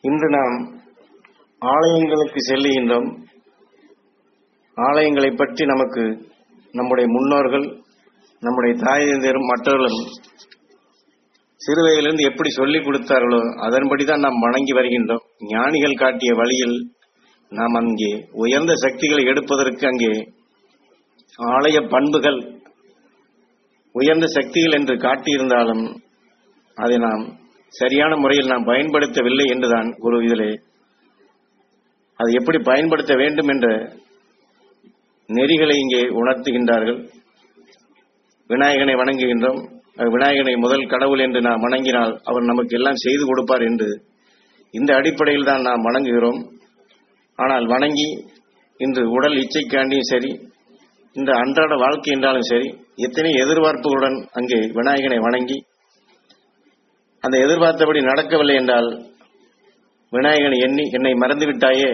இன்று நாம் ஆலயங்களுக்கு செல்லுகின்றோம் ஆலயங்களை பற்றி நமக்கு நம்முடைய முன்னோர்கள் நம்முடைய தாய் தந்தையரும் மற்றவர்களும் சிறுவயதிலிருந்து எப்படி சொல்லிக் கொடுத்தார்களோ அதன்படிதான் நாம் வணங்கி வருகின்றோம் ஞானிகள் காட்டிய வழியில் நாம் அங்கே உயர்ந்த சக்திகளை எடுப்பதற்கு அங்கே ஆலய பண்புகள் உயர்ந்த சக்திகள் என்று காட்டியிருந்தாலும் அதை நாம் சரியான முறையில் நாம் பயன்படுத்தவில்லை என்றுதான் குரு இதிலே அதை எப்படி பயன்படுத்த வேண்டும் என்ற நெறிகளை இங்கே உணர்த்துகின்றார்கள் விநாயகனை வணங்குகின்றோம் அஹ் விநாயகனை முதல் கடவுள் என்று நாம் வணங்கினால் அவர் நமக்கு எல்லாம் செய்து கொடுப்பார் என்று இந்த அடிப்படையில் தான் நாம் வணங்குகிறோம் ஆனால் வணங்கி இன்று உடல் இச்சைக்காண்டியும் சரி இந்த அன்றாட வாழ்க்கை என்றாலும் சரி எத்தனை எதிர்பார்ப்புகளுடன் அங்கே விநாயகனை வணங்கி அந்த எதிர்பார்த்தபடி நடக்கவில்லை என்றால் விநாயகனை எண்ணி என்னை மறந்து விட்டாயே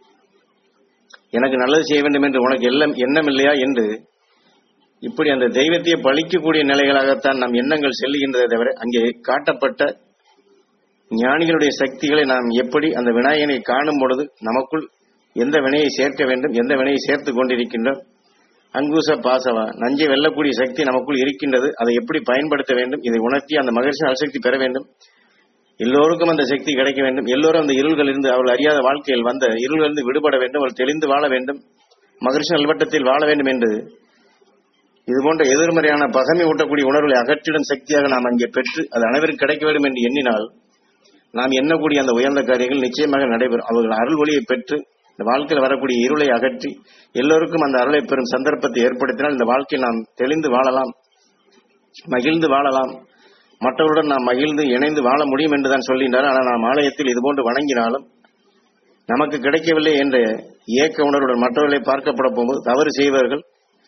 எனக்கு நல்லது செய்ய வேண்டும் என்று உனக்கு எல்லாம் எண்ணம் இல்லையா என்று இப்படி அந்த தெய்வத்தையே பழிக்கக்கூடிய நிலைகளாகத்தான் நம் எண்ணங்கள் செல்லுகின்றதை தவிர அங்கே காட்டப்பட்ட ஞானிகளுடைய சக்திகளை நாம் எப்படி அந்த விநாயகனை காணும் பொழுது நமக்குள் எந்த வினையை சேர்க்க வேண்டும் எந்த வினையை சேர்த்துக் கொண்டிருக்கின்றோம் அங்குச பாசவா நஞ்சை வெல்லக்கூடிய சக்தி நமக்குள் இருக்கின்றது அதை எப்படி பயன்படுத்த வேண்டும் இதை உணர்த்தி அந்த மகிழ்ச்சி அசக்தி பெற வேண்டும் எல்லோருக்கும் அந்த சக்தி கிடைக்க வேண்டும் எல்லோரும் அந்த இருள்களிலிருந்து அவர்கள் அறியாத வாழ்க்கையில் வந்த இருளிலிருந்து விடுபட வேண்டும் அவர்கள் தெளிந்து வாழ வேண்டும் மகிழ்ச்சி நல்வட்டத்தில் வாழ வேண்டும் என்று இது போன்ற எதிர்மறையான பகமை ஊட்டக்கூடிய உணர்வுகளை அகற்றிடும் சக்தியாக நாம் அங்கே பெற்று அது அனைவருக்கும் கிடைக்க வேண்டும் என்று எண்ணினால் நாம் எண்ணக்கூடிய அந்த உயர்ந்த காரியங்கள் நிச்சயமாக நடைபெறும் அவர்கள் அருள் ஒளியை பெற்று இந்த வாழ்க்கையில் வரக்கூடிய இருளை அகற்றி எல்லோருக்கும் அந்த அருளை பெறும் சந்தர்ப்பத்தை ஏற்படுத்தினால் இந்த வாழ்க்கையை நாம் தெளிந்து வாழலாம் மகிழ்ந்து வாழலாம் மற்றவருடன் நாம் மகிழ்ந்து இணைந்து வாழ முடியும் என்றுதான் சொல்கின்றார் ஆனால் நாம் ஆலயத்தில் இதுபோன்று வணங்கினாலும் நமக்கு கிடைக்கவில்லை என்ற ஏக்க உணர்வுடன் மற்றவர்களை பார்க்கப்பட போகும்போது தவறு செய்வர்கள்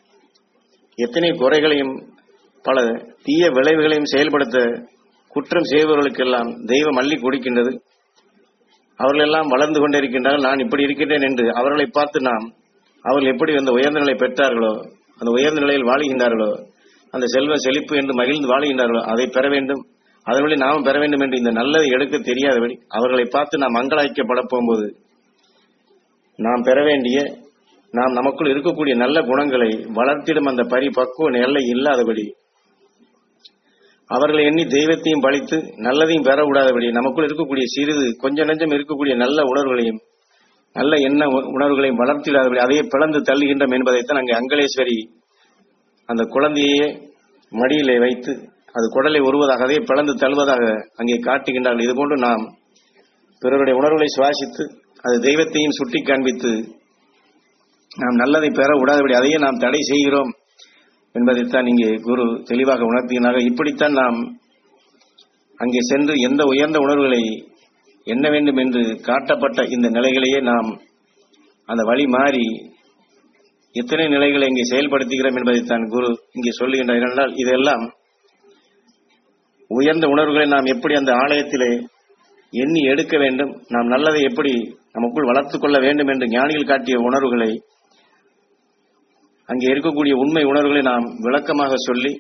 எத்தனை குறைகளையும் பல தீய விளைவுகளையும் செயல்படுத்த குற்றம் செய்பவர்களுக்கெல்லாம் தெய்வம் அள்ளி கொடுக்கின்றது அவர்கள் எல்லாம் வளர்ந்து கொண்டிருக்கின்றார்கள் நான் இப்படி இருக்கின்றேன் என்று அவர்களை பார்த்து நாம் அவர்கள் எப்படி அந்த உயர்ந்த நிலை பெற்றார்களோ அந்த உயர்ந்த நிலையில் வாழுகின்றார்களோ அந்த செல்வ செழிப்பு என்று மகிழ்ந்து வாழுகின்றார்களோ அதை பெற வேண்டும் அதன் வழி நாமும் பெற வேண்டும் என்று இந்த நல்லதை எடுக்க தெரியாதபடி அவர்களை பார்த்து நாம் அங்கலாய்க்கப்பட போகும்போது நாம் பெற வேண்டிய நாம் நமக்குள் இருக்கக்கூடிய நல்ல குணங்களை வளர்த்திடும் அந்த பரிபக்குவ எல்லை இல்லாதபடி அவர்களை எண்ணி தெய்வத்தையும் பழித்து நல்லதையும் பெற விடாதபடி நமக்குள் இருக்கக்கூடிய சிறிது கொஞ்ச நெஞ்சம் இருக்கக்கூடிய நல்ல உணர்வுகளையும் நல்ல எண்ண உ- உணர்வுகளையும் வளர்த்திடாதபடி அதையே பிளந்து தள்ளுகின்றோம் என்பதைத்தான் அங்கே அங்கலேஸ்வரி அந்த குழந்தையே மடியிலே வைத்து அது குடலை உருவதாக அதையே பிளந்து தள்ளுவதாக அங்கே காட்டுகின்றார்கள் இதுபோன்று நாம் பிறருடைய உணர்வுகளை சுவாசித்து அது தெய்வத்தையும் சுட்டி காண்பித்து நாம் நல்லதை பெற விடாதபடி அதையே நாம் தடை செய்கிறோம் என்பதைத்தான் இங்கே குரு தெளிவாக உணர்த்துகிறார்கள் இப்படித்தான் நாம் அங்கே சென்று எந்த உயர்ந்த உணர்வுகளை எண்ண வேண்டும் என்று காட்டப்பட்ட இந்த நிலைகளையே நாம் அந்த வழி மாறி எத்தனை நிலைகளை இங்கே செயல்படுத்துகிறோம் என்பதைத்தான் குரு இங்கே சொல்லுகின்றார் என்றால் இதெல்லாம் உயர்ந்த உணர்வுகளை நாம் எப்படி அந்த ஆலயத்திலே எண்ணி எடுக்க வேண்டும் நாம் நல்லதை எப்படி நமக்குள் வளர்த்துக் கொள்ள வேண்டும் என்று ஞானிகள் காட்டிய உணர்வுகளை அங்கே இருக்கக்கூடிய உண்மை உணர்வுகளை நாம் விளக்கமாக சொல்லி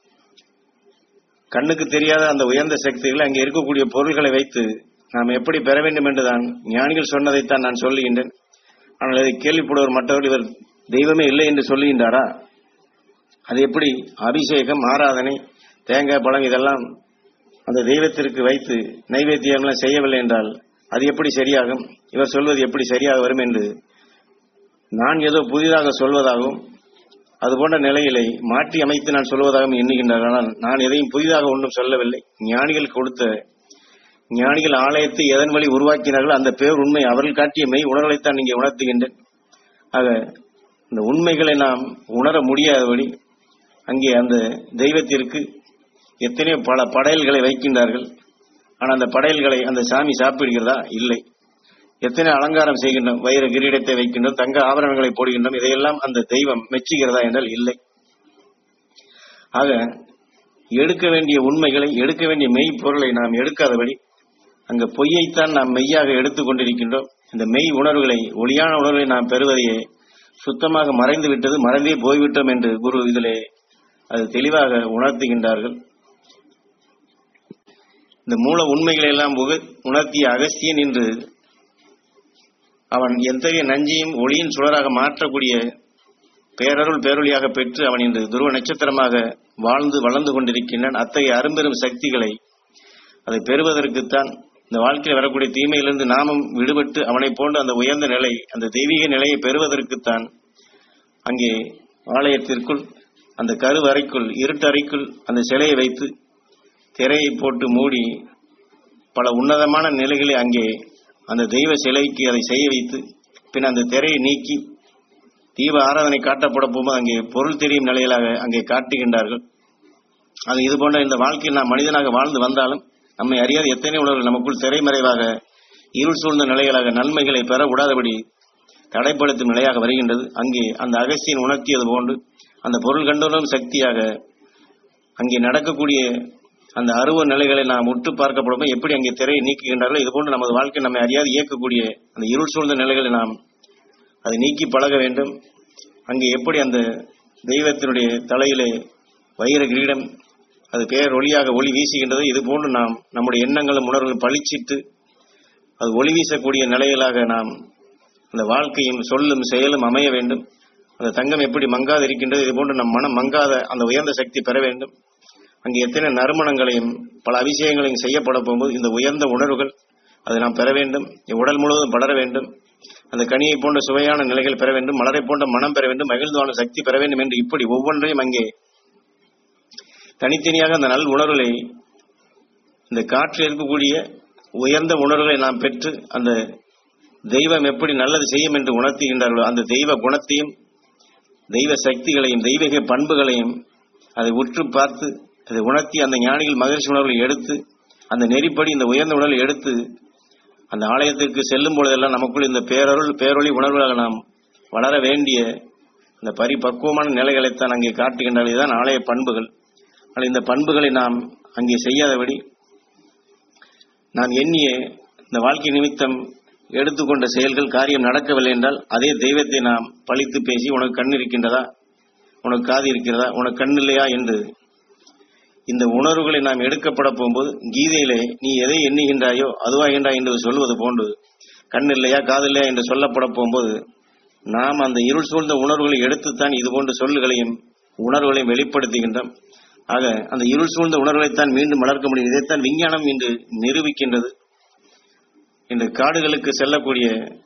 கண்ணுக்கு தெரியாத அந்த உயர்ந்த சக்திகளை அங்கே இருக்கக்கூடிய பொருள்களை வைத்து நாம் எப்படி பெற வேண்டும் என்றுதான் ஞானிகள் சொன்னதைத்தான் நான் சொல்லுகின்றேன் ஆனால் இதை கேள்விப்படுவர் மற்றவர்கள் இவர் தெய்வமே இல்லை என்று சொல்லுகின்றாரா அது எப்படி அபிஷேகம் ஆராதனை தேங்காய் பழம் இதெல்லாம் அந்த தெய்வத்திற்கு வைத்து நைவேத்தியம்லாம் செய்யவில்லை என்றால் அது எப்படி சரியாகும் இவர் சொல்வது எப்படி சரியாக வரும் என்று நான் ஏதோ புதிதாக சொல்வதாகவும் அது போன்ற நிலையிலே மாற்றி அமைத்து நான் சொல்வதாகவும் எண்ணுகின்றார் ஆனால் நான் எதையும் புதிதாக ஒன்றும் சொல்லவில்லை ஞானிகள் கொடுத்த ஞானிகள் ஆலயத்தை எதன் வழி உருவாக்கினார்கள் அந்த பேர் உண்மை அவர்கள் காட்டிய மெய் உணர்வைத்தான் இங்கே உணர்த்துகின்றேன் ஆக இந்த உண்மைகளை நாம் உணர முடியாதபடி அங்கே அந்த தெய்வத்திற்கு எத்தனையோ பல படையல்களை வைக்கின்றார்கள் ஆனால் அந்த படையல்களை அந்த சாமி சாப்பிடுகிறதா இல்லை எத்தனை அலங்காரம் செய்கின்றோம் வைர கிரீடத்தை வைக்கின்றோம் தங்க ஆபரணங்களை போடுகின்றோம் இதையெல்லாம் அந்த தெய்வம் மெச்சுகிறதா என்றால் இல்லை ஆக எடுக்க வேண்டிய உண்மைகளை எடுக்க வேண்டிய மெய் பொருளை நாம் எடுக்காதபடி அங்க பொய்யைத்தான் நாம் மெய்யாக எடுத்துக் கொண்டிருக்கின்றோம் இந்த மெய் உணர்வுகளை ஒளியான உணர்வுகளை நாம் பெறுவதையே சுத்தமாக மறைந்து விட்டது மறைந்தே போய்விட்டோம் என்று குரு இதிலே அது தெளிவாக உணர்த்துகின்றார்கள் இந்த மூல உண்மைகளை எல்லாம் உக- உணர்த்திய அகஸ்தியன் என்று அவன் எத்தகைய நஞ்சையும் ஒளியின் சுடராக மாற்றக்கூடிய பேரருள் பேரொழியாக பெற்று அவன் இன்று துருவ நட்சத்திரமாக வாழ்ந்து வளர்ந்து கொண்டிருக்கின்றான் அத்தகைய அரும்பெரும் சக்திகளை அதை பெறுவதற்குத்தான் இந்த வாழ்க்கையில் வரக்கூடிய தீமையிலிருந்து நாமும் விடுபட்டு அவனைப் போன்ற அந்த உயர்ந்த நிலை அந்த தெய்வீக நிலையை பெறுவதற்குத்தான் அங்கே ஆலயத்திற்குள் அந்த கருவறைக்குள் இருட்டறைக்குள் அந்த சிலையை வைத்து திரையை போட்டு மூடி பல உன்னதமான நிலைகளை அங்கே அந்த தெய்வ சிலைக்கு அதை செய்ய வைத்து பின் அந்த திரையை நீக்கி தீப ஆராதனை காட்டப்பட போகும்போது அங்கே பொருள் தெரியும் நிலையிலாக அங்கே காட்டுகின்றார்கள் அது இது போன்ற இந்த வாழ்க்கையில் நாம் மனிதனாக வாழ்ந்து வந்தாலும் நம்மை அறியாத எத்தனை உணர்வுகள் நமக்குள் திரைமறைவாக இருள் சூழ்ந்த நிலைகளாக நன்மைகளை பெற விடாதபடி தடைப்படுத்தும் நிலையாக வருகின்றது அங்கே அந்த அகஸ்தியன் உணர்த்தியது போன்று அந்த பொருள் கண்டுணரும் சக்தியாக அங்கே நடக்கக்கூடிய அந்த அருவ நிலைகளை நாம் உற்று பார்க்கப்படும் எப்படி அங்கே திரையை நீக்குகின்றார்களோ இது போன்று நமது வாழ்க்கை நம்மை அறியாது இயக்கக்கூடிய அந்த இருள் சூழ்ந்த நிலைகளை நாம் அதை நீக்கி பழக வேண்டும் அங்கே எப்படி அந்த தெய்வத்தினுடைய தலையிலே வைர கிரீடம் அது பெயர் ஒளியாக ஒளி வீசுகின்றது இது போன்று நாம் நம்முடைய எண்ணங்களும் உணர்வுகளும் பளிச்சிட்டு அது ஒளி வீசக்கூடிய நிலைகளாக நாம் அந்த வாழ்க்கையும் சொல்லும் செயலும் அமைய வேண்டும் அந்த தங்கம் எப்படி மங்காது இருக்கின்றது இது போன்று நம் மனம் மங்காத அந்த உயர்ந்த சக்தி பெற வேண்டும் அங்கே எத்தனை நறுமணங்களையும் பல அபிஷேகங்களையும் செய்யப்பட போகும்போது இந்த உயர்ந்த உணர்வுகள் அதை நாம் பெற வேண்டும் உடல் முழுவதும் படர வேண்டும் அந்த கனியை போன்ற சுவையான நிலைகள் பெற வேண்டும் மலரை போன்ற மனம் பெற வேண்டும் மகிழ்ந்து வாழும் சக்தி பெற வேண்டும் என்று இப்படி ஒவ்வொன்றையும் அங்கே தனித்தனியாக அந்த நல் உணர்வுகளை இந்த காற்றில் இருக்கக்கூடிய உயர்ந்த உணர்வுகளை நாம் பெற்று அந்த தெய்வம் எப்படி நல்லது செய்யும் என்று உணர்த்துகின்றார்களோ அந்த தெய்வ குணத்தையும் தெய்வ சக்திகளையும் தெய்வீக பண்புகளையும் அதை உற்று பார்த்து அதை உணர்த்தி அந்த ஞானிகள் மகிழ்ச்சி உணர்வுகளை எடுத்து அந்த நெறிப்படி இந்த உயர்ந்த உணர்வை எடுத்து அந்த ஆலயத்திற்கு செல்லும் பொழுதெல்லாம் நமக்குள் இந்த பேரருள் பேரொளி உணர்வுகளாக நாம் வளர வேண்டிய இந்த பரிபக்குவமான நிலைகளைத்தான் அங்கே காட்டுகின்றார்கள் இதுதான் ஆலய பண்புகள் ஆனால் இந்த பண்புகளை நாம் அங்கே செய்யாதபடி நாம் எண்ணிய இந்த வாழ்க்கை நிமித்தம் எடுத்துக்கொண்ட செயல்கள் காரியம் நடக்கவில்லை என்றால் அதே தெய்வத்தை நாம் பழித்து பேசி உனக்கு கண் இருக்கின்றதா உனக்கு காது இருக்கிறதா உனக்கு கண் இல்லையா என்று இந்த உணர்வுகளை நாம் எடுக்கப்பட போகும்போது கீதையிலே நீ எதை எண்ணுகின்றாயோ அதுவாகின்றாய் என்று சொல்வது போன்று கண் இல்லையா காது இல்லையா என்று சொல்லப்பட போகும்போது நாம் அந்த இருள் சூழ்ந்த உணர்வுகளை எடுத்துத்தான் இது போன்ற சொல்லுகளையும் உணர்வுகளையும் வெளிப்படுத்துகின்றோம் ஆக அந்த இருள் சூழ்ந்த உணர்வுகளைத்தான் மீண்டும் வளர்க்க முடியும் இதைத்தான் விஞ்ஞானம் இன்று நிரூபிக்கின்றது இன்று காடுகளுக்கு செல்லக்கூடிய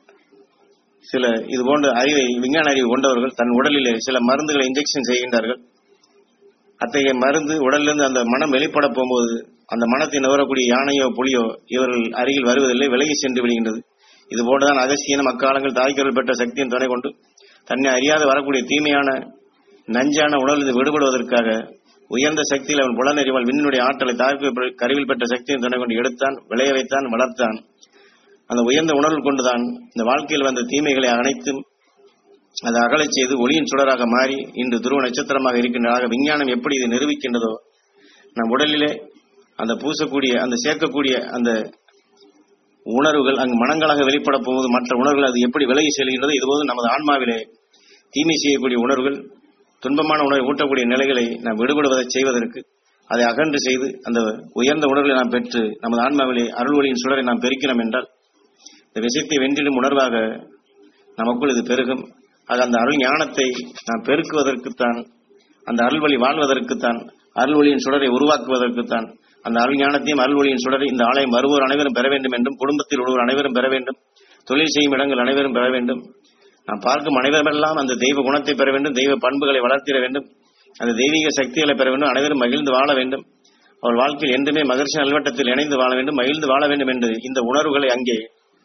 சில இது போன்ற அறிவை விஞ்ஞான அறிவு கொண்டவர்கள் தன் உடலிலே சில மருந்துகளை இன்ஜெக்ஷன் செய்கின்றார்கள் அத்தகைய மருந்து உடலிலிருந்து அந்த மனம் வெளிப்பட போகும்போது அந்த மனத்தை நுகரக்கூடிய யானையோ புலியோ இவர்கள் அருகில் வருவதில்லை விலகி சென்று விடுகின்றது இது போன்றுதான் அகசியனும் அக்காலங்கள் தாய்க்கர்கள் பெற்ற சக்தியின் துணை கொண்டு தன்னை அறியாது வரக்கூடிய தீமையான நஞ்சான உணர்விலிருந்து விடுபடுவதற்காக உயர்ந்த சக்தியில் அவன் புலனறிவால் விண்ணுடைய ஆற்றலை தாய்க்கு கருவில் பெற்ற சக்தியின் துணை கொண்டு எடுத்தான் விளைய வைத்தான் வளர்த்தான் அந்த உயர்ந்த உணர்வு கொண்டுதான் இந்த வாழ்க்கையில் வந்த தீமைகளை அனைத்தும் அதை அகலச் செய்து ஒளியின் சுடராக மாறி இன்று துருவ நட்சத்திரமாக இருக்கின்றதாக விஞ்ஞானம் எப்படி இதை நிரூபிக்கின்றதோ நம் உடலிலே அந்த பூசக்கூடிய அந்த சேர்க்கக்கூடிய அந்த உணர்வுகள் அங்கு மனங்களாக வெளிப்பட போவது மற்ற உணர்வுகள் அது எப்படி விலகி செல்கின்றதோ இதுபோது நமது ஆன்மாவிலே தீமை செய்யக்கூடிய உணர்வுகள் துன்பமான உணர்வை ஊட்டக்கூடிய நிலைகளை நாம் விடுபடுவதை செய்வதற்கு அதை அகன்று செய்து அந்த உயர்ந்த உணர்வுகளை நாம் பெற்று நமது ஆன்மாவிலே அருள் ஒளியின் சுடரை நாம் பெருக்கினோம் என்றால் இந்த விஷயத்தை வென்றிடும் உணர்வாக நமக்குள் இது பெருகும் ஆக அந்த அருள் ஞானத்தை நாம் பெருக்குவதற்குத்தான் அந்த அருள் வழி வாழ்வதற்குத்தான் அருள் ஒளியின் சுடரை உருவாக்குவதற்குத்தான் அந்த அருள் ஞானத்தையும் அருள் ஒளியின் சுடரை இந்த ஆலயம் வருவோர் அனைவரும் பெற வேண்டும் என்றும் குடும்பத்தில் உள்ளவர் அனைவரும் பெற வேண்டும் தொழில் செய்யும் இடங்கள் அனைவரும் பெற வேண்டும் நாம் பார்க்கும் அனைவரெல்லாம் அந்த தெய்வ குணத்தை பெற வேண்டும் தெய்வ பண்புகளை வளர்த்திட வேண்டும் அந்த தெய்வீக சக்திகளை பெற வேண்டும் அனைவரும் மகிழ்ந்து வாழ வேண்டும் அவள் வாழ்க்கையில் என்றுமே மகிழ்ச்சி நல்வட்டத்தில் இணைந்து வாழ வேண்டும் மகிழ்ந்து வாழ வேண்டும் என்று இந்த உணர்வுகளை அங்கே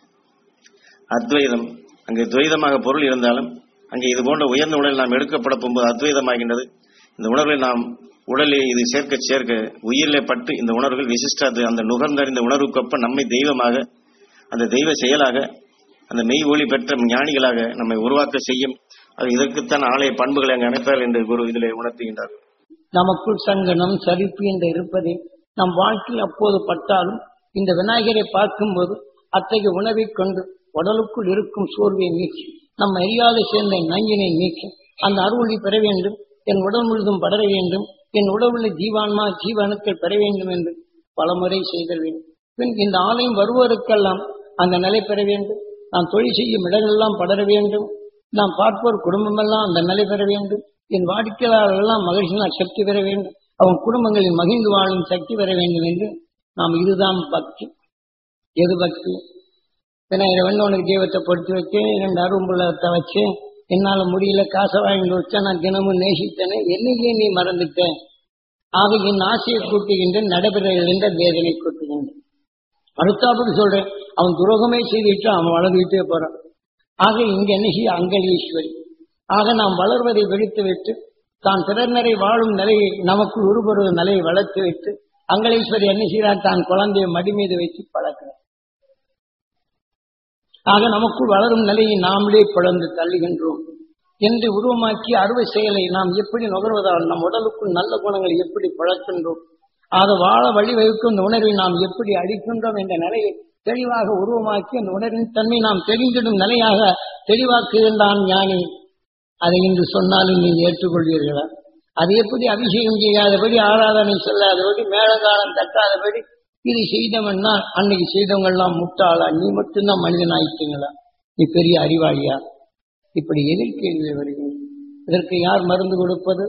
அத்வைதம் அங்கே துவைதமாக பொருள் இருந்தாலும் அங்கே இது போன்ற உயர்ந்த உடலில் நாம் எடுக்கப்பட போகும்போது அத்வைதமாகின்றது இந்த உணர்வை நாம் உடலில் இது சேர்க்க சேர்க்க உயிரிலே பட்டு இந்த உணர்வுகள் விசிஷ்டாது அந்த நுகர்ந்தறிந்த உணர்வுக்கொப்ப நம்மை தெய்வமாக அந்த தெய்வ செயலாக அந்த மெய் ஒளி பெற்ற ஞானிகளாக நம்மை உருவாக்க செய்யும் அது இதற்குத்தான் ஆலய பண்புகளை அங்கு அமைப்பார் என்று குரு இதிலே உணர்த்துகின்றார் நமக்குள் சங்கனம் சலிப்பு என்று இருப்பதே நம் வாழ்க்கையில் அப்போது பட்டாலும் இந்த விநாயகரை பார்க்கும்போது அத்தகைய உணவை கொண்டு உடலுக்குள் இருக்கும் சோர்வை நீக்கி நம் அறியாத சேர்ந்த நங்கினை நீக்கி அந்த அருளை பெற வேண்டும் என் உடல் முழுதும் படர வேண்டும் என் உடலுள்ள ஜீவான்மா ஜீவனுக்கள் பெற வேண்டும் என்று பலமுறை செய்தல் வேண்டும் பின் இந்த ஆலயம் வருவோருக்கெல்லாம் அந்த நிலை பெற வேண்டும் நாம் தொழில் செய்யும் இடங்களெல்லாம் படர வேண்டும் நாம் பார்ப்போர் குடும்பமெல்லாம் அந்த நிலை பெற வேண்டும் என் வாடிக்கையாளர்கள் எல்லாம் மகிழ்ச்சியான சக்தி பெற வேண்டும் அவன் குடும்பங்களில் மகிழ்ந்து வாழும் சக்தி பெற வேண்டும் என்று நாம் இதுதான் பக்தி எது பக்தி விநாயகர் வந்து உனக்கு தெய்வத்தை பொறுத்து வச்சேன் இரண்டு அரும்புலத்தை வச்சேன் என்னால முடியல காசை வாங்கி வச்சா நான் தினமும் நேசித்தேனே என்னையே நீ மறந்துட்டேன் ஆக என் ஆசையை கூட்டுகின்ற நடைபெறுகின்ற வேதனை கூட்டுகின்றேன் அடுத்தாப்புக்கு சொல்றேன் அவன் துரோகமே செய்துட்டு அவன் வளர்ந்துகிட்டே போறான் ஆக இங்க என்ன செய்ய அங்கலீஸ்வரி ஆக நாம் வளர்வதை வெடித்து விட்டு தான் பிறர்நரை வாழும் நிலையை நமக்குள் உருபெறுவது நிலையை வளர்த்து வைத்து அங்கலீஸ்வரி என்ன செய்கிறார் தான் குழந்தையை மடி மீது வைத்து பழக்கிறார் ஆக நமக்குள் வளரும் நிலையை நாமளே பிளந்து தள்ளுகின்றோம் என்று உருவமாக்கி அறுவை செயலை நாம் எப்படி நுகர்வதால் நம் உடலுக்குள் நல்ல குணங்களை எப்படி பழக்கின்றோம் ஆக வாழ வழிவகுக்கும் இந்த உணர்வை நாம் எப்படி அளிக்கின்றோம் என்ற நிலையை தெளிவாக உருவமாக்கி அந்த உணர்வின் தன்மை நாம் தெரிந்திடும் நிலையாக தெளிவாக்குகின்றான் ஞானி அதை இன்று சொன்னாலும் நீங்கள் ஏற்றுக்கொள்வீர்களா அது எப்படி அபிஷேகம் செய்யாதபடி ஆராதனை சொல்லாதபடி மேலகாலம் தட்டாதபடி இது செய்தவன்னா அன்னைக்கு செய்தவங்க எல்லாம் முட்டாளா நீ மட்டும்தான் மனிதன் ஆயிட்டீங்களா நீ பெரிய அறிவாளியா இப்படி எதிர்கேள்வி வருகிறது இதற்கு யார் மருந்து கொடுப்பது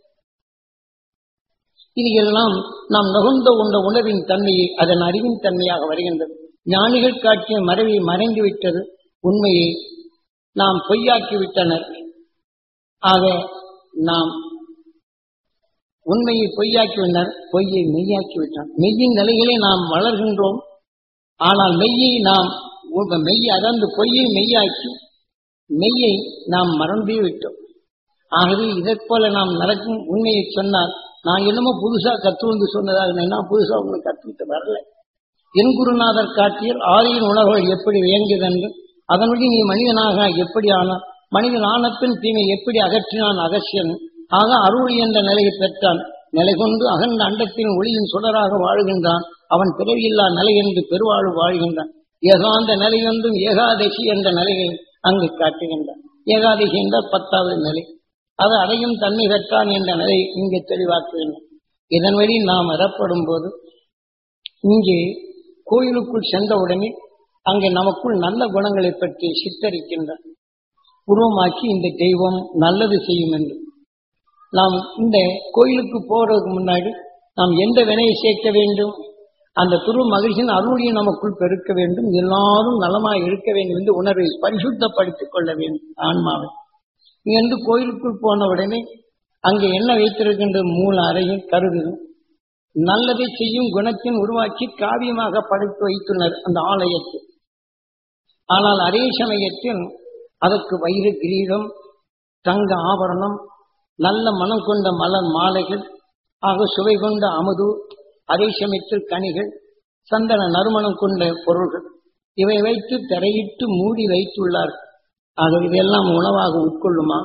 இது எல்லாம் நாம் நுகர்ந்த கொண்ட உணர்வின் தன்மையை அதன் அறிவின் தன்மையாக வருகின்றது ஞானிகள் காட்டிய மறைவை மறைந்து விட்டது உண்மையை நாம் பொய்யாக்கி விட்டனர் ஆக நாம் உண்மையை பொய்யாக்கி விட்டார் பொய்யை மெய்யாக்கி விட்டான் மெய்யின் நிலையிலே நாம் வளர்கின்றோம் ஆனால் மெய்யை நாம் உ- மெய் அதாவது பொய்யை மெய்யாக்கி மெய்யை நாம் மறந்தே விட்டோம் ஆகவே இதைப் போல நாம் நடக்கும் உண்மையை சொன்னால் நான் என்னமோ புதுசா கத்து வந்து சொன்னதாக நான் என்ன புதுசா உங்களுக்கு கத்துக்கிட்டு வரல என் குருநாதர் காட்டியர் ஆரியின் உணர்வுகள் எப்படி இயங்குதென்று அதன்படி நீ மனிதனாக எப்படி ஆனான் மனிதன் ஆனப்பின் தீமை எப்படி அகற்றினான் அகசியன் ஆக அருள் என்ற நிலையை பெற்றான் நிலை கொண்டு அகன்ற அண்டத்தின் ஒளியின் சுடராக வாழ்கின்றான் அவன் பிறவியில்லா நிலை என்று பெருவாழ்வு வாழ்கின்றான் ஏகாந்த நிலை ஒன்றும் ஏகாதசி என்ற நிலையை அங்கு காட்டுகின்றான் ஏகாதசி என்றால் பத்தாவது நிலை அது அடையும் தன்மை பெற்றான் என்ற நிலை இங்கே தெளிவாக்குகின்றான் இதன் வழி நாம் அறப்படும் போது இங்கே கோயிலுக்குள் சென்றவுடனே அங்கே நமக்குள் நல்ல குணங்களை பற்றி சித்தரிக்கின்றார் உருவமாக்கி இந்த தெய்வம் நல்லது செய்யும் என்று நாம் இந்த கோயிலுக்கு போறதுக்கு முன்னாடி நாம் எந்த வினையை சேர்க்க வேண்டும் அந்த துரு மகிழ்ச்சியின் அருளையும் நமக்குள் பெருக்க வேண்டும் எல்லாரும் நலமாய் இருக்க வேண்டும் என்று உணர்வை பரிசுத்தப்படுத்திக் கொள்ள வேண்டும் ஆன்மாவை இங்கிருந்து கோயிலுக்குள் போன உடனே அங்கே என்ன வைத்திருக்கின்ற மூல அறையும் கருவியும் நல்லதை செய்யும் குணத்தின் உருவாக்கி காவியமாக படைத்து வைத்துள்ளனர் அந்த ஆலயத்தில் ஆனால் அதே சமயத்தில் அதற்கு வைர கிரீடம் தங்க ஆபரணம் நல்ல மனம் கொண்ட மலர் மாலைகள் ஆக சுவை கொண்ட அமுது அதே சமயத்தில் கனிகள் சந்தன நறுமணம் கொண்ட பொருள்கள் இவை வைத்து திரையிட்டு மூடி வைத்துள்ளார்கள் ஆக இதெல்லாம் உணவாக உட்கொள்ளுமா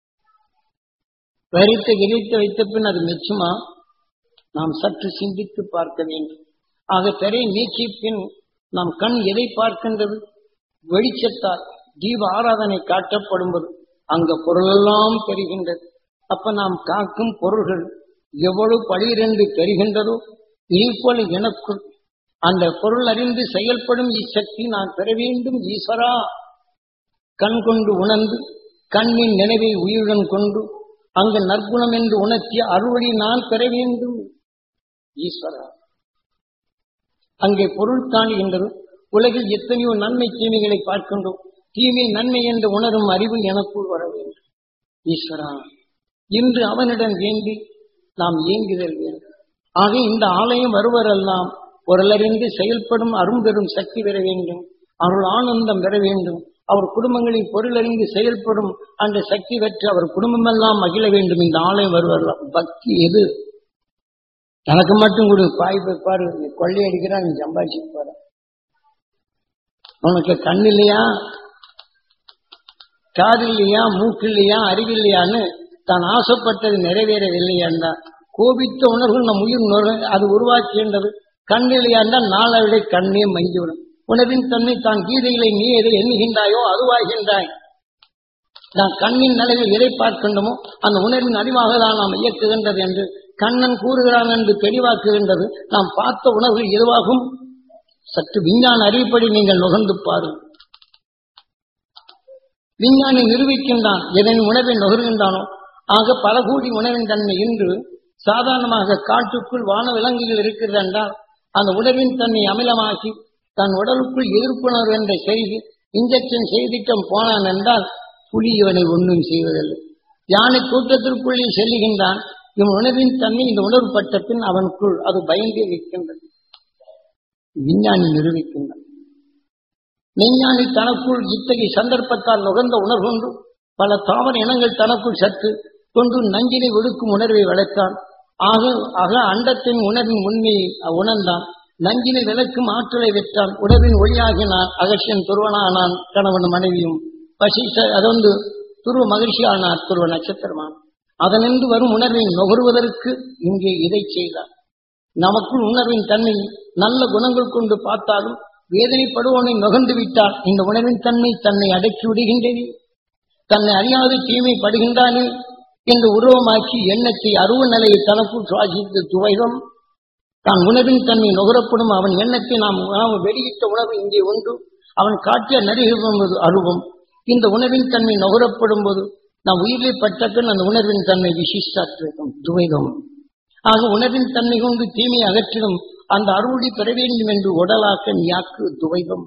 வரித்து கிழித்து வைத்த பின் அது மெச்சுமா நாம் சற்று சிந்தித்து பார்க்க வேண்டும் ஆக திரை நீக்கிய பின் நாம் கண் எதை பார்க்கின்றது வெளிச்சத்தால் தீப ஆராதனை காட்டப்படும்போது அங்க பொருளெல்லாம் பெறுகின்றது அப்ப நாம் காக்கும் பொருள்கள் எவ்வளவு பளிரென்று பெறுகின்றதோ இதே போல எனக்குள் அந்த பொருள் அறிந்து செயல்படும் இச்சக்தி நான் பெற வேண்டும் ஈஸ்வரா கண் கொண்டு உணர்ந்து கண்ணின் நினைவை உயிருடன் கொண்டு அங்கு நற்குணம் என்று உணர்த்திய அறுவடை நான் பெற வேண்டும் ஈஸ்வரா அங்கே பொருள் காணுகின்றது உலகில் எத்தனையோ நன்மை தீமைகளை பார்க்கின்றோம் தீமை நன்மை என்று உணரும் அறிவு எனக்குள் வர வேண்டும் ஈஸ்வரா இன்று அவனிடம் வேண்டி நாம் ஏங்குதல் வேண்டும் ஆக இந்த ஆலயம் வருவரெல்லாம் பொருளறிந்து செயல்படும் அரும்பெரும் சக்தி பெற வேண்டும் அவர்கள் ஆனந்தம் பெற வேண்டும் அவர் குடும்பங்களில் பொருளறிந்து செயல்படும் அந்த சக்தி பெற்று அவர் குடும்பமெல்லாம் மகிழ வேண்டும் இந்த ஆலயம் வருவரெல்லாம் பக்தி எது தனக்கு மட்டும் கொடு பாய் போய் பாரு நீ கொள்ளையடிக்கிறான் நீ சம்பாதிச்சு போற உனக்கு கண் இல்லையா காது இல்லையா மூக்கு இல்லையா அறிவில்லையான்னு தான் ஆசைப்பட்டது நிறைவேறவில்லையாண்டா கோபித்த உணர்வு நம் உயிர் நுர அது உருவாக்கின்றது கண் இல்லையா என்றால் நாளவிட கண்ணே மங்கிவிடும் உணவின் தன்மை தான் கீதைகளை நீ எதை எண்ணுகின்றாயோ அதுவாகின்றாய் நாம் கண்ணின் நிலையில் எதை பார்க்கின்றோமோ அந்த உணர்வின் அறிவாக தான் நாம் இயக்குகின்றது என்று கண்ணன் கூறுகிறான் என்று தெளிவாக்குகின்றது நாம் பார்த்த உணர்வுகள் எதுவாகும் சற்று விஞ்ஞான அறிவுப்படி நீங்கள் நுகர்ந்து பாருங்கள் விஞ்ஞானி நிரூபிக்கின்றான் எதன் உணவை நுகர்கின்றானோ ஆக பல கோடி உணவின் தன்மை இன்று சாதாரணமாக காட்டுக்குள் வான விலங்குகள் இருக்கிறது என்றால் அந்த உணவின் தன்மை அமிலமாக்கி தன் உடலுக்குள் எதிர்ப்புணர்வு என்ற செய்தி இன்ஜெக்ஷன் செய்திட்டம் போனான் என்றால் புலி இவனை ஒன்றும் செய்வதில்லை யானை கூட்டத்திற்குள்ளே செல்லுகின்றான் இவன் உணவின் தன்மை இந்த உணர்வு பட்ட பின் அவனுக்குள் அது பயந்தே நிற்கின்றது விஞ்ஞானி நிரூபிக்கின்றான் மெஞ்ஞானி தனக்குள் இத்தகைய சந்தர்ப்பத்தால் நுகர்ந்த உணர்வுண்டு பல தாவர இனங்கள் தனக்குள் சற்று கொண்டு நஞ்சினை ஒடுக்கும் உணர்வை வளர்த்தான் ஆக ஆக அண்டத்தின் உணர்வின் உண்மையை உணர்ந்தான் நஞ்சினை விளக்கும் ஆற்றலை வெற்றான் உணர்வின் ஒளியாகினான் அகசியன் துருவனானான் கணவன் மனைவியும் வசிஷ்ட அதொன்று துருவ மகிழ்ச்சியானார் துருவ நட்சத்திரமான் அதனின்று வரும் உணர்வை நுகர்வதற்கு இங்கே இதை செய்தார் நமக்குள் உணர்வின் தன்மை நல்ல குணங்கள் கொண்டு பார்த்தாலும் வேதனைப்படுவோனை நுகர்ந்து விட்டால் இந்த உணர்வின் தன்மை தன்னை அடக்கி விடுகின்றது தன்னை அறியாது தீமைப்படுகின்றானே என்று உருவமாக்கி எண்ணத்தை அருவ நிலையை தனக்குள் சுவாசித்து துவைதம் தான் உணவின் தன்மை நுகரப்படும் அவன் எண்ணத்தை நாம் நாம் வெளியிட்ட உணவு இங்கே உண்டு அவன் காட்டிய நடிகை அருவம் இந்த உணவின் தன்மை நுகரப்படும் போது நாம் உயிரை பட்டப்பின் அந்த உணர்வின் தன்மை விசிஷ்டாத்வைதம் துவைதம் ஆக உணர்வின் தன்மை கொண்டு தீமை அகற்றிடும் அந்த அருளி பெற வேண்டும் என்று உடலாக்க நியாக்கு துவைதம்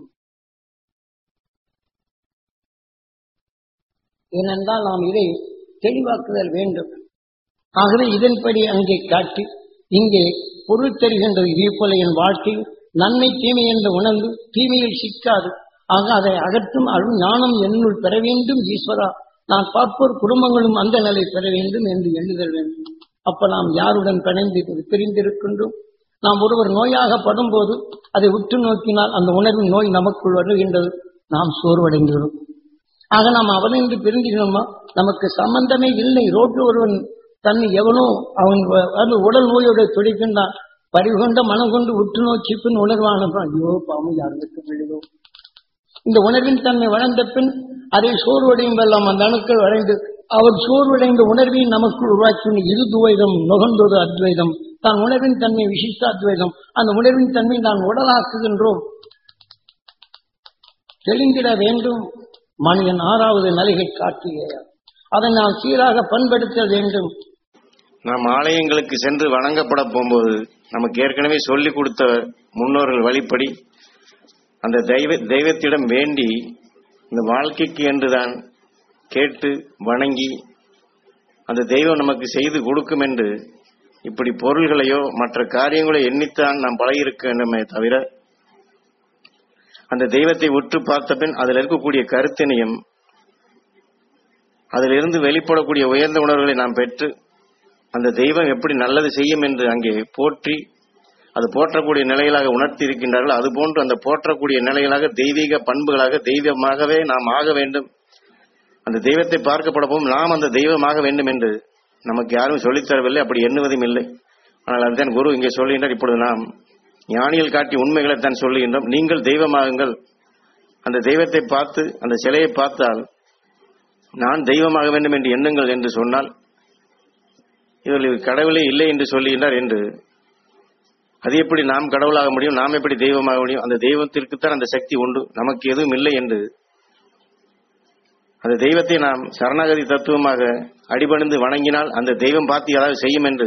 ஏனென்றால் நாம் இதை தெளிவாக்குதல் வேண்டும் ஆகவே இதன்படி அங்கே காட்டி இங்கே பொருள் தெரிகின்றது இதே போல என் வாழ்க்கையில் நன்மை தீமை என்று உணர்ந்து தீமையில் சிக்காது ஆக அதை அகற்றும் அருள் ஞானம் என்னுள் பெற வேண்டும் ஈஸ்வரா நான் பார்ப்போர் குடும்பங்களும் அந்த நிலை பெற வேண்டும் என்று எண்ணுதல் வேண்டும் அப்ப நாம் யாருடன் பிணைந்து பிரிந்திருக்கின்றோம் நாம் ஒருவர் நோயாக படும்போது அதை உற்று நோக்கினால் அந்த உணர்வின் நோய் நமக்குள் வருகின்றது நாம் சோர்வடைந்துவிடும் ஆக நாம் அவனின்று பிரிஞ்சுக்கணுமா நமக்கு சம்பந்தமே இல்லை ரோட்டில் ஒருவன் தன்னை எவனோ அவன் அது உடல் நோயோட துடிக்கின்றான் பறிகொண்ட மனம் கொண்டு உற்று நோக்கி பின் உணர்வானவன் ஐயோ பாவம் யாருக்கு விழுதோ இந்த உணர்வின் தன்மை வளர்ந்த பின் அதை சோர்வடையும் வெல்லாம் அந்த அணுக்கள் வளைந்து அவர் சோர்வடைந்த உணர்வை நமக்குள் உருவாக்கி இது துவைதம் நுகர்ந்தது அத்வைதம் தான் உணர்வின் தன்மை விசிஷ்ட அத்வைதம் அந்த உணர்வின் தன்மை நான் உடலாக்குகின்றோம் தெளிந்திட வேண்டும் மனிதன் ஆறாவது நிலையை காட்டிய அதை நாம் சீராக பண்படுத்த வேண்டும் நாம் ஆலயங்களுக்கு சென்று வணங்கப்பட போகும்போது நமக்கு ஏற்கனவே சொல்லிக் கொடுத்த முன்னோர்கள் வழிப்படி அந்த தெய்வ தெய்வத்திடம் வேண்டி இந்த வாழ்க்கைக்கு என்றுதான் கேட்டு வணங்கி அந்த தெய்வம் நமக்கு செய்து கொடுக்கும் என்று இப்படி பொருள்களையோ மற்ற காரியங்களோ எண்ணித்தான் நாம் பழகிருக்க வேண்டுமே தவிர அந்த தெய்வத்தை உற்று பார்த்த பின் அதில் இருக்கக்கூடிய கருத்தினையும் அதிலிருந்து வெளிப்படக்கூடிய உயர்ந்த உணர்வுகளை நாம் பெற்று அந்த தெய்வம் எப்படி நல்லது செய்யும் என்று அங்கே போற்றி அது போற்றக்கூடிய நிலைகளாக உணர்த்தி இருக்கின்றார்கள் அதுபோன்று அந்த போற்றக்கூடிய நிலைகளாக தெய்வீக பண்புகளாக தெய்வமாகவே நாம் ஆக வேண்டும் அந்த தெய்வத்தை பார்க்கப்பட போகும் நாம் அந்த தெய்வமாக வேண்டும் என்று நமக்கு யாரும் சொல்லித் தரவில்லை அப்படி எண்ணுவதும் இல்லை ஆனால் அதுதான் குரு இங்கே சொல்லுகின்றார் இப்பொழுது நாம் ஞானிகள் காட்டி உண்மைகளை தான் சொல்லுகின்றோம் நீங்கள் தெய்வமாகுங்கள் அந்த தெய்வத்தை பார்த்து அந்த சிலையை பார்த்தால் நான் தெய்வமாக வேண்டும் என்று எண்ணுங்கள் என்று சொன்னால் இவர்கள் கடவுளே இல்லை என்று சொல்லுகின்றார் என்று அது எப்படி நாம் கடவுளாக முடியும் நாம் எப்படி தெய்வமாக முடியும் அந்த தெய்வத்திற்குத்தான் அந்த சக்தி உண்டு நமக்கு எதுவும் இல்லை என்று அந்த தெய்வத்தை நாம் சரணாகதி தத்துவமாக அடிபணிந்து வணங்கினால் அந்த தெய்வம் பார்த்து ஏதாவது செய்யும் என்று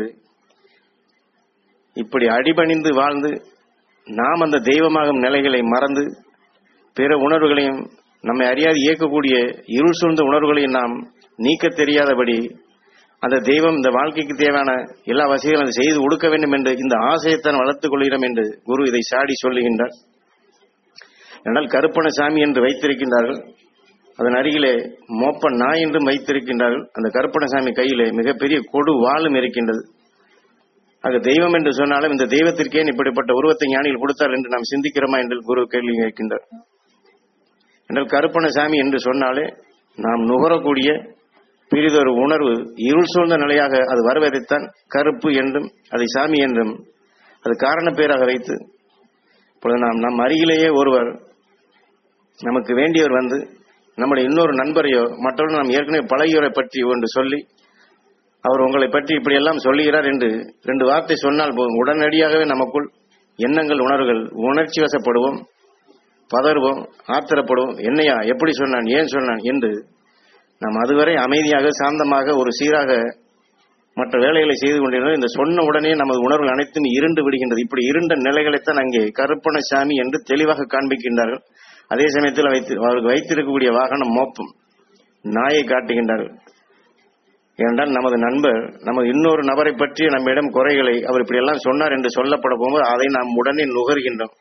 இப்படி அடிபணிந்து வாழ்ந்து நாம் அந்த தெய்வமாகும் நிலைகளை மறந்து பிற உணர்வுகளையும் நம்மை அறியாது இயக்கக்கூடிய இருள் சூழ்ந்த உணர்வுகளையும் நாம் நீக்க தெரியாதபடி அந்த தெய்வம் இந்த வாழ்க்கைக்கு தேவையான எல்லா வசதிகளும் அதை செய்து கொடுக்க வேண்டும் என்று இந்த ஆசையைத்தான் வளர்த்துக் கொள்கிறோம் என்று குரு இதை சாடி சொல்லுகின்றார் என்றால் கருப்பண சாமி என்று வைத்திருக்கின்றார்கள் அதன் அருகிலே மோப்ப நாய் என்றும் வைத்திருக்கின்றார்கள் அந்த கருப்பணசாமி கையிலே மிகப்பெரிய கொடு வாளும் இருக்கின்றது ஆக தெய்வம் என்று சொன்னாலும் இந்த தெய்வத்திற்கேன் இப்படிப்பட்ட உருவத்தை ஞானிகள் கொடுத்தார் என்று நாம் சிந்திக்கிறோமா என்று குரு கேள்வி கேட்கின்றார் என்றால் கருப்பணசாமி என்று சொன்னாலே நாம் நுகரக்கூடிய பிரிதொரு உணர்வு இருள் சூழ்ந்த நிலையாக அது வருவதைத்தான் கருப்பு என்றும் அதை சாமி என்றும் அது காரண பேராக வைத்து இப்பொழுது நாம் நம் அருகிலேயே ஒருவர் நமக்கு வேண்டியவர் வந்து நம்முடைய இன்னொரு நண்பரையோ மற்றவர்கள் நாம் ஏற்கனவே பழகியோரை பற்றி ஒன்று சொல்லி அவர் உங்களை பற்றி இப்படியெல்லாம் சொல்லுகிறார் என்று ரெண்டு வார்த்தை சொன்னால் போதும் உடனடியாகவே நமக்குள் எண்ணங்கள் உணர்வுகள் உணர்ச்சி வசப்படுவோம் பதறுவோம் ஆத்திரப்படுவோம் என்னையா எப்படி சொன்னான் ஏன் சொன்னான் என்று நாம் அதுவரை அமைதியாக சாந்தமாக ஒரு சீராக மற்ற வேலைகளை செய்து கொண்டிருந்தோம் இந்த சொன்ன உடனே நமது உணர்வுகள் அனைத்தும் இருண்டு விடுகின்றது இப்படி இருண்ட நிலைகளைத்தான் அங்கே கருப்பண சாமி என்று தெளிவாக காண்பிக்கின்றார்கள் அதே சமயத்தில் வைத்து அவருக்கு வைத்திருக்கக்கூடிய வாகனம் மோப்பம் நாயை காட்டுகின்றார்கள் ஏனென்றால் நமது நண்பர் நமது இன்னொரு நபரை பற்றிய நம்மிடம் குறைகளை அவர் இப்படியெல்லாம் சொன்னார் என்று சொல்லப்பட போகும்போது அதை நாம் உடனே நுகர்கின்றோம்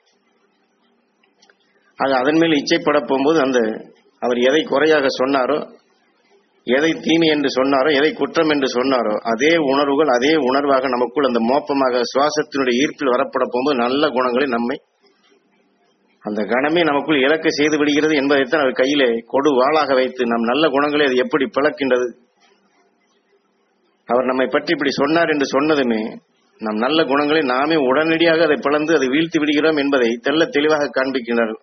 ஆக அதன் மேல் இச்சைப்பட போகும்போது அந்த அவர் எதை குறையாக சொன்னாரோ எதை தீமை என்று சொன்னாரோ எதை குற்றம் என்று சொன்னாரோ அதே உணர்வுகள் அதே உணர்வாக நமக்குள் அந்த மோப்பமாக சுவாசத்தினுடைய ஈர்ப்பில் வரப்பட போகும்போது நல்ல குணங்களை நம்மை அந்த கணமே நமக்குள் இலக்க செய்து விடுகிறது என்பதைத்தான் அவர் கையிலே கொடு வாளாக வைத்து நம் நல்ல குணங்களை அது எப்படி பிளக்கின்றது அவர் நம்மை பற்றி இப்படி சொன்னார் என்று சொன்னதுமே நம் நல்ல குணங்களை நாமே உடனடியாக அதை பிளந்து அதை வீழ்த்தி விடுகிறோம் என்பதை தெல்ல தெளிவாக காண்பிக்கின்றார்கள்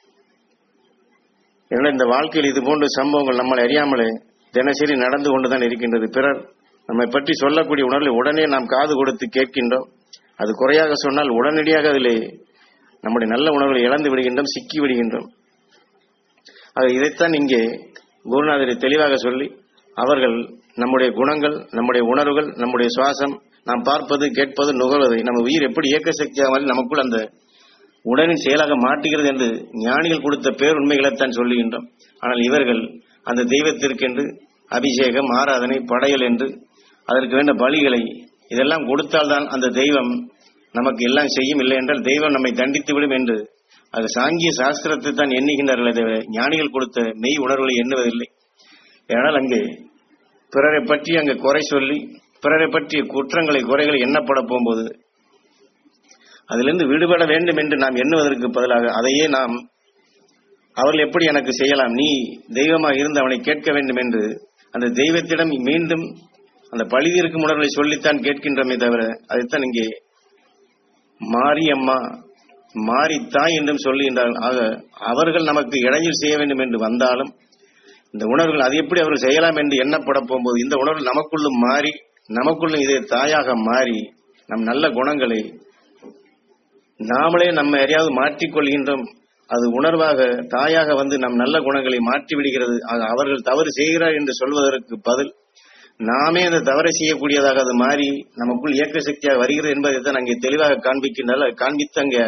ஏன்னா இந்த வாழ்க்கையில் இது போன்ற சம்பவங்கள் நம்மளை அறியாமலே தினசரி நடந்து கொண்டுதான் இருக்கின்றது பிறர் நம்மை பற்றி சொல்லக்கூடிய உணர்வை உடனே நாம் காது கொடுத்து கேட்கின்றோம் அது குறையாக சொன்னால் உடனடியாக அதிலே நம்முடைய நல்ல உணர்வுகளை இழந்து விடுகின்றோம் சிக்கி விடுகின்றோம் அது இதைத்தான் இங்கே குருநாதரை தெளிவாக சொல்லி அவர்கள் நம்முடைய குணங்கள் நம்முடைய உணர்வுகள் நம்முடைய சுவாசம் நாம் பார்ப்பது கேட்பது நுகர்வது நம்ம உயிர் எப்படி இயக்க சக்தியாக நமக்குள் அந்த உடனின் செயலாக மாட்டுகிறது என்று ஞானிகள் கொடுத்த பேருண்மைகளைத்தான் சொல்லுகின்றோம் ஆனால் இவர்கள் அந்த தெய்வத்திற்கென்று அபிஷேகம் ஆராதனை படையல் என்று அதற்கு வேண்ட பலிகளை இதெல்லாம் கொடுத்தால்தான் அந்த தெய்வம் நமக்கு எல்லாம் செய்யும் இல்லை என்றால் தெய்வம் நம்மை தண்டித்து விடும் என்று அது சாங்கிய சாஸ்திரத்தை தான் எண்ணுகின்றார்களே தவிர ஞானிகள் கொடுத்த மெய் உணர்வுகளை எண்ணுவதில்லை ஏனால் அங்கே பிறரை பற்றி அங்கு குறை சொல்லி பிறரை பற்றிய குற்றங்களை குறைகளை எண்ணப்பட போகும்போது அதிலிருந்து விடுபட வேண்டும் என்று நாம் எண்ணுவதற்கு பதிலாக அதையே நாம் அவர்கள் எப்படி எனக்கு செய்யலாம் நீ தெய்வமாக இருந்து அவனை கேட்க வேண்டும் என்று அந்த தெய்வத்திடம் மீண்டும் அந்த பழிதீர்க்கும் உணர்வுகளை சொல்லித்தான் கேட்கின்றமே தவிர அதைத்தான் இங்கே மாரியம்மா மாரித்தாய் என்றும் சொல்லுகின்றார்கள் ஆக அவர்கள் நமக்கு இடையில் செய்ய வேண்டும் என்று வந்தாலும் இந்த உணர்வுகள் அது எப்படி அவர்கள் செய்யலாம் என்று எண்ணப்பட போகும்போது இந்த உணர்வு நமக்குள்ளும் மாறி நமக்குள்ளும் இதே தாயாக மாறி நம் நல்ல குணங்களை நாமளே நம்ம எதையாவது மாற்றிக்கொள்கின்றோம் அது உணர்வாக தாயாக வந்து நம் நல்ல குணங்களை மாற்றி விடுகிறது ஆக அவர்கள் தவறு செய்கிறார் என்று சொல்வதற்கு பதில் நாமே அந்த தவறை செய்யக்கூடியதாக அது மாறி நமக்குள் இயக்க சக்தியாக வருகிறது என்பதை தான் அங்கே தெளிவாக காண்பிக்கின்றால் அது காண்பித்து அங்கே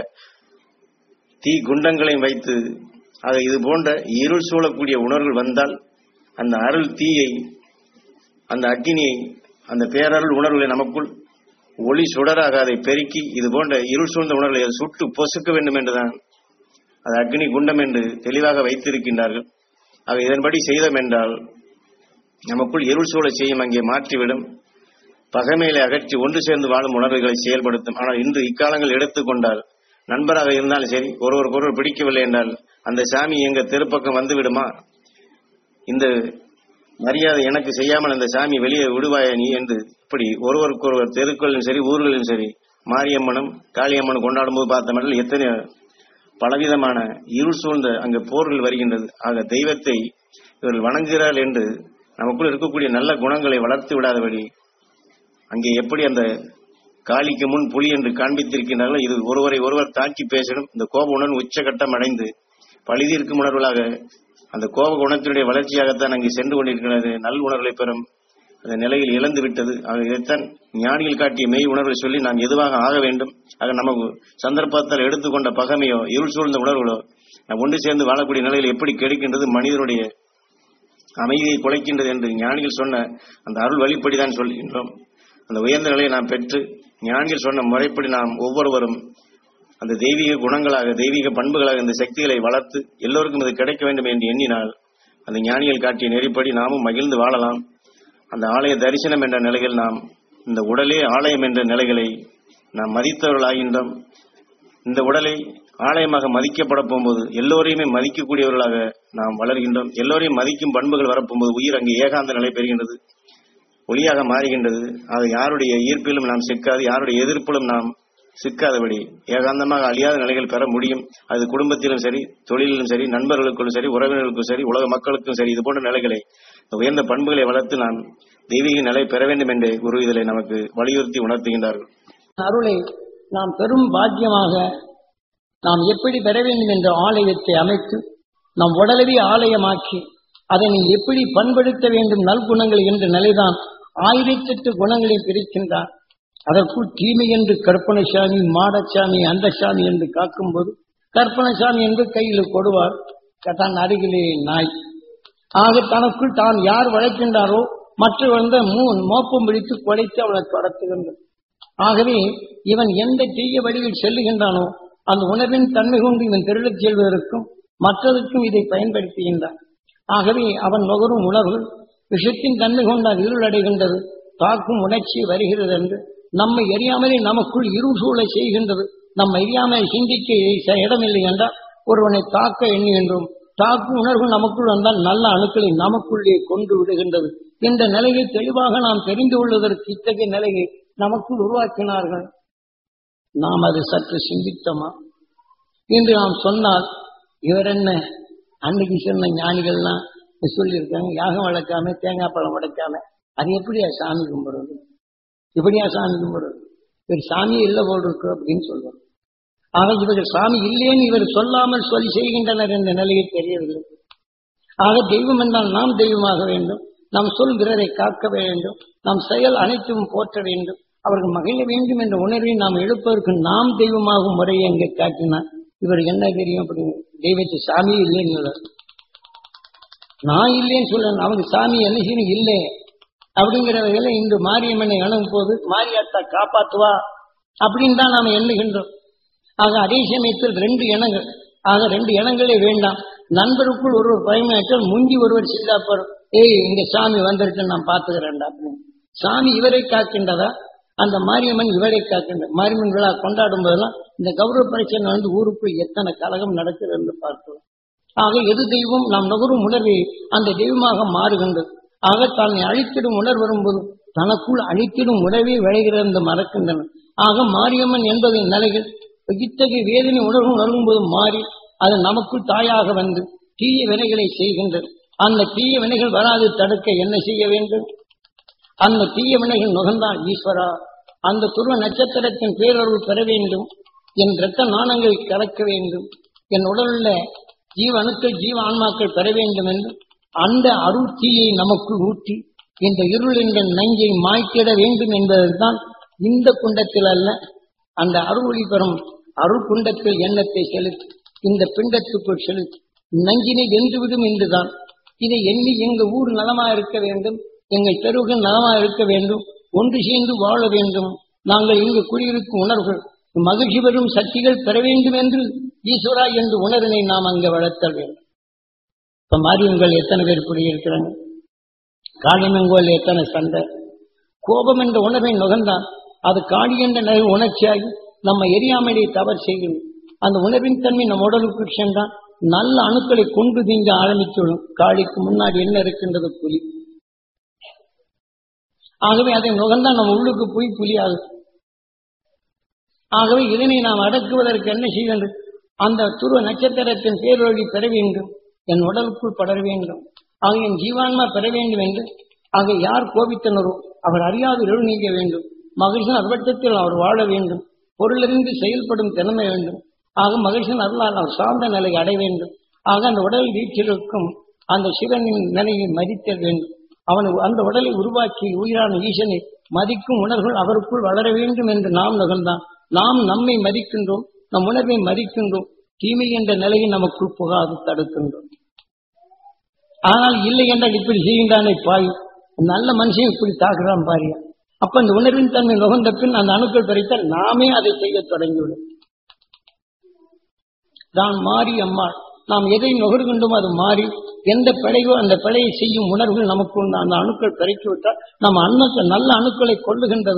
தீ குண்டங்களையும் வைத்து ஆக இது போன்ற இருள் சூழக்கூடிய உணர்வுகள் வந்தால் அந்த அருள் தீயை அந்த அக்கினியை அந்த பேரருள் உணர்வுகளை நமக்குள் ஒளி சுடராக அதை பெருக்கி இது போன்ற இருள் சூழ்ந்த உணர்வுகளை அது சுட்டு பொசுக்க வேண்டும் என்றுதான் அது அக்னி குண்டம் என்று தெளிவாக வைத்திருக்கின்றார்கள் ஆக இதன்படி செய்தோம் என்றால் நமக்குள் இருள் சூழ செய்யும் அங்கே மாற்றிவிடும் பகைமையிலே அகற்றி ஒன்று சேர்ந்து வாழும் உணர்வுகளை செயல்படுத்தும் ஆனால் இன்று இக்காலங்கள் எடுத்துக்கொண்டால் நண்பராக இருந்தாலும் சரி ஒருவருக்கு ஒருவர் பிடிக்கவில்லை என்றால் அந்த சாமி எங்க தெருப்பக்கம் வந்து விடுமா இந்த மரியாதை எனக்கு செய்யாமல் அந்த சாமி வெளியே விடுவாயா நீ என்று இப்படி ஒருவருக்கொருவர் தெருக்களிலும் சரி ஊர்களிலும் சரி மாரியம்மனும் காளியம்மனும் கொண்டாடும் போது பார்த்தோம் எத்தனை பலவிதமான இருள் சூழ்ந்த அங்கு போர்கள் வருகின்றது ஆக தெய்வத்தை இவர்கள் வணங்குகிறார்கள் என்று நமக்குள் இருக்கக்கூடிய நல்ல குணங்களை வளர்த்து விடாதபடி அங்கே எப்படி அந்த காளிக்கு முன் புலி என்று காண்பித்திருக்கின்றார்கள் இது ஒருவரை ஒருவர் தாக்கி பேசணும் இந்த கோப உணர்வு உச்சகட்டம் அடைந்து பழுதியிருக்கும் உணர்வுகளாக அந்த கோப குணத்தினுடைய வளர்ச்சியாகத்தான் அங்கே சென்று கொண்டிருக்கிறது நல் உணர்வுகளை பெறும் அந்த நிலையில் இழந்து விட்டது ஆக இதைத்தான் ஞானிகள் காட்டிய மெய் உணர்வை சொல்லி நாம் எதுவாக ஆக வேண்டும் ஆக நமக்கு சந்தர்ப்பத்தால் எடுத்துக்கொண்ட பகமையோ இருள் சூழ்ந்த உணர்வுகளோ நாம் ஒன்று சேர்ந்து வாழக்கூடிய நிலையில் எப்படி கிடைக்கின்றது மனிதனுடைய அமைதியை குலைக்கின்றது என்று ஞானிகள் சொன்ன அந்த அருள் வழிப்படிதான் சொல்கின்றோம் அந்த உயர்ந்த நிலையை நாம் பெற்று ஞானிகள் சொன்ன முறைப்படி நாம் ஒவ்வொருவரும் அந்த தெய்வீக குணங்களாக தெய்வீக பண்புகளாக இந்த சக்திகளை வளர்த்து எல்லோருக்கும் இது கிடைக்க வேண்டும் என்று எண்ணினால் அந்த ஞானிகள் காட்டிய நெறிப்படி நாமும் மகிழ்ந்து வாழலாம் அந்த ஆலய தரிசனம் என்ற நிலையில் நாம் இந்த உடலே ஆலயம் என்ற நிலைகளை நாம் மதித்தவர்களாகின்றோம் இந்த உடலை ஆலயமாக மதிக்கப்பட போகும்போது எல்லோரையுமே மதிக்கக்கூடியவர்களாக நாம் வளர்கின்றோம் எல்லோரையும் மதிக்கும் பண்புகள் வரப்போகும்போது உயிர் அங்கே ஏகாந்த நிலை பெறுகின்றது ஒளியாக மாறுகின்றது அது யாருடைய ஈர்ப்பிலும் நாம் சிக்காது யாருடைய எதிர்ப்பிலும் நாம் சிக்காதபடி ஏகாந்தமாக அழியாத நிலைகள் பெற முடியும் அது குடும்பத்திலும் சரி தொழிலிலும் சரி நண்பர்களுக்கும் சரி உறவினர்களுக்கும் சரி உலக மக்களுக்கும் சரி இது போன்ற நிலைகளை உயர்ந்த பண்புகளை வளர்த்து நாம் தெய்வீக நிலை பெற வேண்டும் என்று குரு இதிலே நமக்கு வலியுறுத்தி உணர்த்துகின்றார்கள் அருளை நாம் பெரும் பாக்கியமாக நாம் எப்படி பெற வேண்டும் என்ற ஆலயத்தை அமைத்து நம் உடலவே ஆலயமாக்கி அதனை எப்படி பண்படுத்த வேண்டும் நல்குணங்கள் என்ற நிலைதான் ஆயிரத்தெட்டு குணங்களை பிரிக்கின்றார் அதற்குள் தீமை என்று கற்பனசாமி மாடசாமி அந்த சாமி என்று காக்கும்போது கற்பனசாமி என்று கையில் கொடுவார் தன் அருகிலே நாய் ஆக தனக்குள் தான் யார் வளைக்கின்றாரோ மற்ற வந்த மூன் மோப்பம் பிடித்து குடைத்து அவனை தொடர்த்துகின்றார் ஆகவே இவன் எந்த தீய வழியில் செல்லுகின்றானோ அந்த உணர்வின் தன்மை கொண்டு இவன் திருடச் செல்வதற்கும் மற்றதற்கும் இதை பயன்படுத்துகின்றான் ஆகவே அவன் நுகரும் உணர்வு விஷத்தின் தன்மை கொண்டால் இருளடைகின்றது தாக்கும் உணர்ச்சி வருகிறது என்று நம்மை எரியாமலே நமக்குள் இருள் சூழ செய்கின்றது நம்ம எரியாமல் சிந்திக்க இடமில்லை என்றால் ஒருவனை தாக்க எண்ணுகின்றோம் தாக்கும் உணர்வு நமக்குள் வந்தால் நல்ல அணுக்களை நமக்குள்ளே கொண்டு விடுகின்றது இந்த நிலையை தெளிவாக நாம் தெரிந்து கொள்வதற்கு இத்தகைய நிலையை நமக்குள் உருவாக்கினார்கள் நாம் அது சற்று சிந்தித்தோமா என்று நாம் சொன்னால் இவர் என்ன அன்னைக்கு சொன்ன ஞானிகள்லாம் சொல்லியிருக்காங்க யாகம் வளர்க்காம தேங்காய் பழம் உடைக்காம அது எப்படியா சாமி கும்பிடுறது இப்படியா சாமி கும்பிடுறது இவர் சாமியே இல்லை போல் இருக்கு அப்படின்னு சொல்லுவார் ஆக இவர்கள் சாமி இல்லைன்னு இவர் சொல்லாமல் சொல்லி செய்கின்றனர் என்ற நிலையை தெரியவில்லை ஆக தெய்வம் என்றால் நாம் தெய்வமாக வேண்டும் நாம் சொல் பிறரை காக்க வேண்டும் நம் செயல் அனைத்தும் போற்ற வேண்டும் அவர்கள் மகிழ வேண்டும் என்ற உணர்வை நாம் எழுப்பதற்கு நாம் தெய்வமாகும் முறையை எங்கே காட்டினார் இவர் என்ன தெரியும் அப்படின்னு தெய்வத்தை சாமியே இல்லைன்னு நான் இல்லைன்னு சொல்ல அவங்க சாமி என்ன செய்யணும் இல்லை அப்படிங்கிற வகையில இன்று மாரியம்மனை அணுகும் போது மாரியாத்தா காப்பாத்துவா அப்படின்னு தான் நாம எண்ணுகின்றோம் ஆக அதே சமயத்தில் ரெண்டு இனங்கள் ஆக ரெண்டு இனங்களே வேண்டாம் நண்பருக்குள் ஒருவர் பயமாற்றால் முந்தி ஒருவர் சில்லாப்பர் ஏய் இங்க சாமி வந்திருக்கு நான் பாத்துக்கிறேன்டா அப்படின்னு சாமி இவரை காக்கின்றதா அந்த மாரியம்மன் இவரை காக்கின்ற மாரியம்மன் விழா கொண்டாடும் போதெல்லாம் இந்த கௌரவ பிரச்சனை வந்து ஊருக்குள் எத்தனை கலகம் நடக்குது என்று பார்க்கிறோம் ஆக எது தெய்வம் நாம் நுகரும் உணர்வை அந்த தெய்வமாக மாறுகின்றது ஆக தன்னை அழித்திடும் உணர்வு வரும்போது தனக்குள் அழித்திடும் உணவே விளைகிறது என்று மறக்கின்றன ஆக மாரியம்மன் என்பதின் நிலைகள் இத்தகைய வேதனை உணர்வு உணரும் போது மாறி அது நமக்குள் தாயாக வந்து தீய வினைகளை செய்கின்றது அந்த தீய வினைகள் வராது தடுக்க என்ன செய்ய வேண்டும் அந்த தீய வினைகள் நுகர்ந்தால் ஈஸ்வரா அந்த துருவ நட்சத்திரத்தின் பேரருள் பெற வேண்டும் என் இரத்த நாணங்களை கலக்க வேண்டும் என் உடலுள்ள ஜீவ அணுக்கள் ஜீவ ஆன்மாக்கள் பெற வேண்டும் என்று அந்த அருள் தீயை நமக்குள் ஊற்றி இந்த இருள் என்ற நஞ்சை மாய்த்திட வேண்டும் என்பதுதான் இந்த குண்டத்தில் அல்ல அந்த அருள் ஒளி பெறும் அருள் குண்டத்தில் எண்ணத்தை செலுத்தி இந்த பிண்டத்துக்குள் செலுத்தி நஞ்சினை வென்றுவிடும் என்றுதான் இதை எண்ணி எங்க ஊர் நலமா இருக்க வேண்டும் எங்கள் தெருவுகள் நலமா இருக்க வேண்டும் ஒன்று சேர்ந்து வாழ வேண்டும் நாங்கள் இங்கு குடியிருக்கும் உணர்வுகள் மகிழ்ச்சி பெறும் சக்திகள் பெற வேண்டும் என்று ஈஸ்வரா என்று உணர்வினை நாம் அங்கே வளர்த்தல் வேண்டும் இப்ப மாரியங்கள் எத்தனை பேர் குடியிருக்கிறாங்க காளியம்மங்கோல் எத்தனை சண்டை கோபம் என்ற உணர்வை நுகர்ந்தான் அது காளி என்ற நிலை உணர்ச்சியாகி நம்ம எரியாமலே தவறு செய்யும் அந்த உணர்வின் தன்மை நம் உடலுக்கு சென்றால் நல்ல அணுக்களை கொண்டு தீங்க ஆரம்பித்துவிடும் காளிக்கு முன்னாடி என்ன இருக்கின்றது புலி ஆகவே அதை நுகர்ந்தால் நம்ம உள்ளுக்கு போய் புலியாகும் ஆகவே இதனை நாம் அடக்குவதற்கு என்ன செய்ய வேண்டும் அந்த துருவ நட்சத்திரத்தின் பேரொழி பெற வேண்டும் என் உடலுக்குள் படர வேண்டும் ஆக என் ஜீவான்மா பெற வேண்டும் என்று ஆக யார் கோபித்தனரோ அவர் அறியாது இருள் நீங்க வேண்டும் மகிழ்ச்சியின் அர்வட்டத்தில் அவர் வாழ வேண்டும் பொருளிருந்து செயல்படும் திறமை வேண்டும் ஆக மகிழ்ச்சியின் அருளால் அவர் சார்ந்த நிலை அடைய வேண்டும் ஆக அந்த உடல் வீச்சிருக்கும் அந்த சிவனின் நிலையை மதித்தல் வேண்டும் அவன் அந்த உடலை உருவாக்கி உயிரான ஈசனை மதிக்கும் உணர்வுகள் அவருக்குள் வளர வேண்டும் என்று நாம் நுகர்ந்தான் நாம் நம்மை மதிக்கின்றோம் நம் உணர்வை மதிக்கின்றோம் தீமை என்ற நிலையை நமக்குள் புகாது தடுக்கின்றோம் ஆனால் இல்லை என்றால் இப்படி செய்கின்றானே பாய் நல்ல மனுஷன் இப்படி தாக்குறான் பாரியா அப்ப அந்த உணர்வின் தன்மை நுகர்ந்த பின் அந்த அணுக்கள் பறித்தால் நாமே அதை செய்ய தொடங்கிவிடும் தான் மாறி அம்மாள் நாம் எதை நுகர்கின்றோமோ அது மாறி எந்த பிழையோ அந்த பிழையை செய்யும் உணர்வுகள் நமக்கு உண்டு. அந்த அணுக்கள் பெருக்கிவிட்டால் நம்ம அணுக்கள் நல்ல அணுக்களை கொள்ளுகின்றது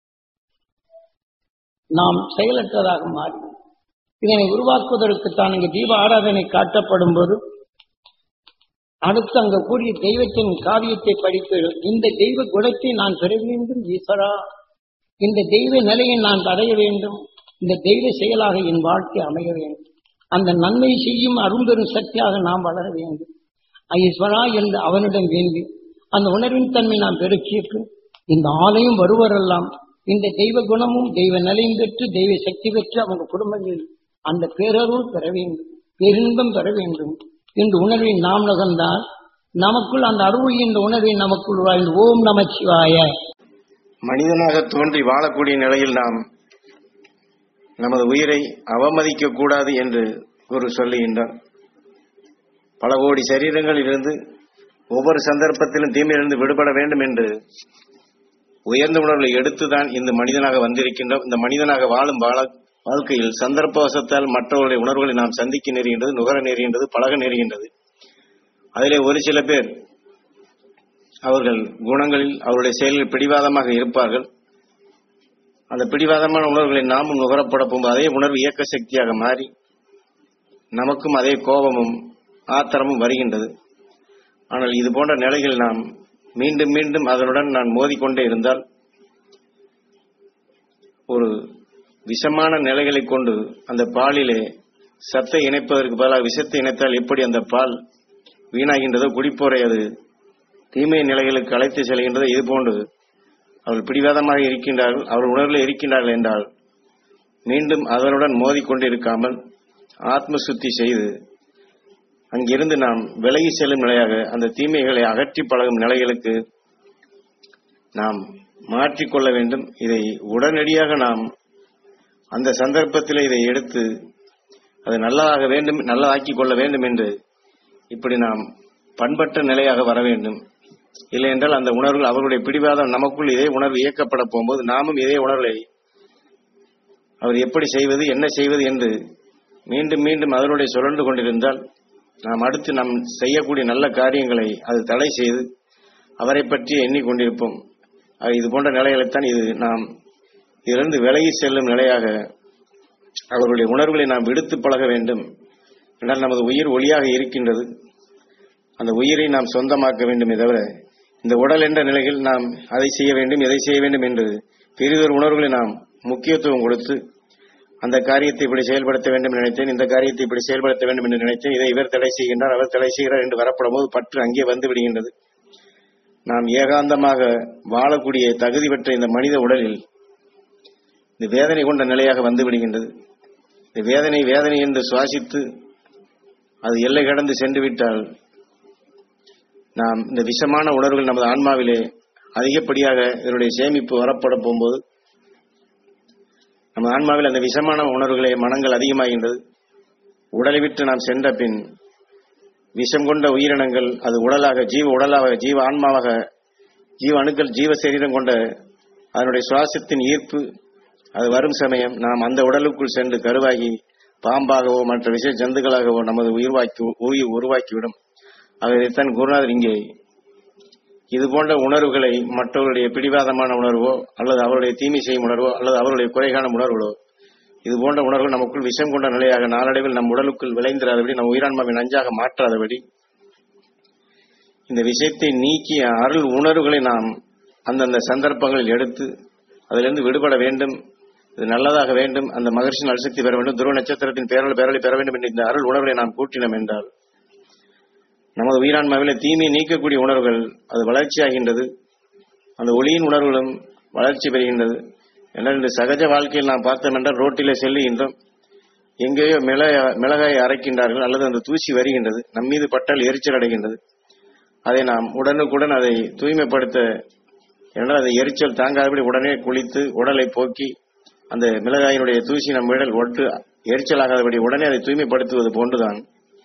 நாம் செயலற்றதாக மாறி இதனை உருவாக்குவதற்கு தான் இங்கு தீப ஆராதனை காட்டப்படும் போது அடுத்து அங்க கூடிய தெய்வத்தின் காவியத்தை படித்து இந்த தெய்வ குணத்தை நான் பெற வேண்டும் ஈஸ்வரா இந்த தெய்வ நிலையை நான் அடைய வேண்டும் இந்த தெய்வ செயலாக என் வாழ்க்கை அமைய வேண்டும் அந்த நன்மை செய்யும் அரும்பெரும் சக்தியாக நாம் வளர வேண்டும் ஐஸ்வரா என்று அவனிடம் வேண்டி அந்த உணர்வின் தன்மை நாம் பெருக்கிட்டு இந்த ஆலயம் வருவரெல்லாம் இந்த தெய்வ குணமும் தெய்வ நிலையும் பெற்று தெய்வ சக்தி பெற்று அவங்க குடும்பங்களில் அந்த பேரருள் பெற வேண்டும் பேரின்பம் பெற வேண்டும் என்று உணர்வை நாம் நகர்ந்தால் நமக்குள் அந்த அருள் என்ற உணர்வை நமக்குள் வாழ்ந்து ஓம் நமச்சிவாய மனிதனாக தோன்றி வாழக்கூடிய நிலையில் நாம் நமது உயிரை அவமதிக்க கூடாது என்று குரு சொல்லுகின்றார் பல கோடி சரீரங்களிலிருந்து ஒவ்வொரு சந்தர்ப்பத்திலும் தீமையிலிருந்து விடுபட வேண்டும் என்று உயர்ந்த உணர்வுகளை எடுத்துதான் இந்த மனிதனாக வந்திருக்கின்றோம் இந்த மனிதனாக வாழும் வாழ வாழ்க்கையில் சந்தர்ப்பவசத்தால் மற்றவர்களுடைய உணர்வுகளை நாம் சந்திக்க நேருகின்றது நுகர நேருகின்றது பழக நேருகின்றது அதிலே ஒரு சில பேர் அவர்கள் குணங்களில் அவருடைய செயல்கள் பிடிவாதமாக இருப்பார்கள் அந்த பிடிவாதமான உணர்வுகளை நாமும் நுகரப்பட போகும்போது அதே உணர்வு இயக்க சக்தியாக மாறி நமக்கும் அதே கோபமும் ஆத்திரமும் வருகின்றது ஆனால் இது போன்ற நிலைகள் நாம் மீண்டும் மீண்டும் அதனுடன் நான் மோதிக்கொண்டே இருந்தால் ஒரு விஷமான நிலைகளை கொண்டு அந்த பாலிலே சத்தை இணைப்பதற்கு பதிலாக விஷத்தை இணைத்தால் எப்படி அந்த பால் வீணாகின்றதோ குடிப்போரை அது தீமை நிலைகளுக்கு அழைத்து செல்கின்றதோ இது போன்று அவர்கள் பிடிவாதமாக இருக்கின்றார்கள் அவர்கள் உணர்வில் இருக்கின்றார்கள் என்றால் மீண்டும் அதனுடன் மோதிக்கொண்டு இருக்காமல் ஆத்ம சுத்தி செய்து அங்கிருந்து நாம் விலகி செல்லும் நிலையாக அந்த தீமைகளை அகற்றி பழகும் நிலைகளுக்கு நாம் மாற்றிக்கொள்ள வேண்டும் இதை உடனடியாக நாம் அந்த சந்தர்ப்பத்தில் இதை எடுத்து அது நல்லதாக வேண்டும் நல்லதாக்கிக் கொள்ள வேண்டும் என்று இப்படி நாம் பண்பட்ட நிலையாக வர வேண்டும் இல்லை என்றால் அந்த உணர்வுகள் அவர்களுடைய பிடிவாதம் நமக்குள் இதே உணர்வு இயக்கப்பட போகும்போது நாமும் இதே உணர்வை அவர் எப்படி செய்வது என்ன செய்வது என்று மீண்டும் மீண்டும் அதனுடைய சுழன்று கொண்டிருந்தால் நாம் அடுத்து நாம் செய்யக்கூடிய நல்ல காரியங்களை அது தடை செய்து அவரை பற்றி எண்ணிக்கொண்டிருப்போம் ஆக இது போன்ற நிலைகளைத்தான் இது நாம் இதிலிருந்து விலகி செல்லும் நிலையாக அவர்களுடைய உணர்வுகளை நாம் விடுத்து பழக வேண்டும் என்றால் நமது உயிர் ஒளியாக இருக்கின்றது அந்த உயிரை நாம் சொந்தமாக்க வேண்டுமே தவிர இந்த உடல் என்ற நிலையில் நாம் அதை செய்ய வேண்டும் இதை செய்ய வேண்டும் என்று பெரிதொரு உணர்வுகளை நாம் முக்கியத்துவம் கொடுத்து அந்த காரியத்தை இப்படி செயல்படுத்த வேண்டும் என்று நினைத்தேன் இந்த காரியத்தை இப்படி செயல்படுத்த வேண்டும் என்று நினைத்தேன் இதை இவர் தடை செய்கின்றார் அவர் தடை செய்கிறார் என்று வரப்படும் போது பற்று அங்கே வந்து விடுகின்றது நாம் ஏகாந்தமாக வாழக்கூடிய தகுதி பெற்ற இந்த மனித உடலில் இந்த வேதனை கொண்ட நிலையாக வந்து விடுகின்றது இந்த வேதனை வேதனை என்று சுவாசித்து அது எல்லை கடந்து சென்று விட்டால் நாம் இந்த விஷமான உணர்வுகள் நமது ஆன்மாவிலே அதிகப்படியாக இதனுடைய சேமிப்பு வரப்பட போகும்போது நம்ம ஆன்மாவில் அந்த விஷமான உணர்வுகளை மனங்கள் அதிகமாகின்றது உடலை விட்டு நாம் சென்ற பின் விஷம் கொண்ட உயிரினங்கள் அது உடலாக ஜீவ உடலாக ஜீவ ஆன்மாவாக ஜீவ அணுக்கள் ஜீவ சரீரம் கொண்ட அதனுடைய சுவாசத்தின் ஈர்ப்பு அது வரும் சமயம் நாம் அந்த உடலுக்குள் சென்று கருவாகி பாம்பாகவோ மற்ற விஷ ஜந்துக்களாகவோ நமது உயிர்வாக்கி உயிர் உருவாக்கிவிடும் அதைத்தான் குருநாதர் இங்கே இது போன்ற உணர்வுகளை மற்றவர்களுடைய பிடிவாதமான உணர்வோ அல்லது அவருடைய தீமை செய்யும் உணர்வோ அல்லது அவருடைய குறைகான உணர்வுகளோ இது போன்ற உணர்வுகள் நமக்குள் விஷம் கொண்ட நிலையாக நாளடைவில் நம் உடலுக்குள் விளைந்திராதபடி நம் உயிரான்மாவின் நஞ்சாக மாற்றாதபடி இந்த விஷயத்தை நீக்கிய அருள் உணர்வுகளை நாம் அந்தந்த சந்தர்ப்பங்களில் எடுத்து அதிலிருந்து விடுபட வேண்டும் இது நல்லதாக வேண்டும் அந்த மகர்ஷியின் அல்சக்தி பெற வேண்டும் துருவ நட்சத்திரத்தின் பேரல் பேரலை பெற வேண்டும் என்ற இந்த அருள் உணர்வுகளை நாம் கூட்டினோம் என்றால் நமது உயிரான்மாவில தீமையை நீக்கக்கூடிய உணர்வுகள் அது வளர்ச்சியாகின்றது அந்த ஒளியின் உணர்வுகளும் வளர்ச்சி பெறுகின்றது என்றால் இந்த சகஜ வாழ்க்கையில் நாம் பார்த்தோம் என்றால் ரோட்டிலே செல்லுகின்றோம் எங்கேயோ மிளக மிளகாயை அரைக்கின்றார்கள் அல்லது அந்த தூசி வருகின்றது நம் மீது பட்டால் எரிச்சல் அடைகின்றது அதை நாம் உடனுக்குடன் அதை தூய்மைப்படுத்த என்றால் அதை எரிச்சல் தாங்காதபடி உடனே குளித்து உடலை போக்கி அந்த மிளகாயினுடைய தூசி நம் உடல் ஒட்டு எரிச்சலாகாதபடி உடனே அதை தூய்மைப்படுத்துவது போன்றுதான்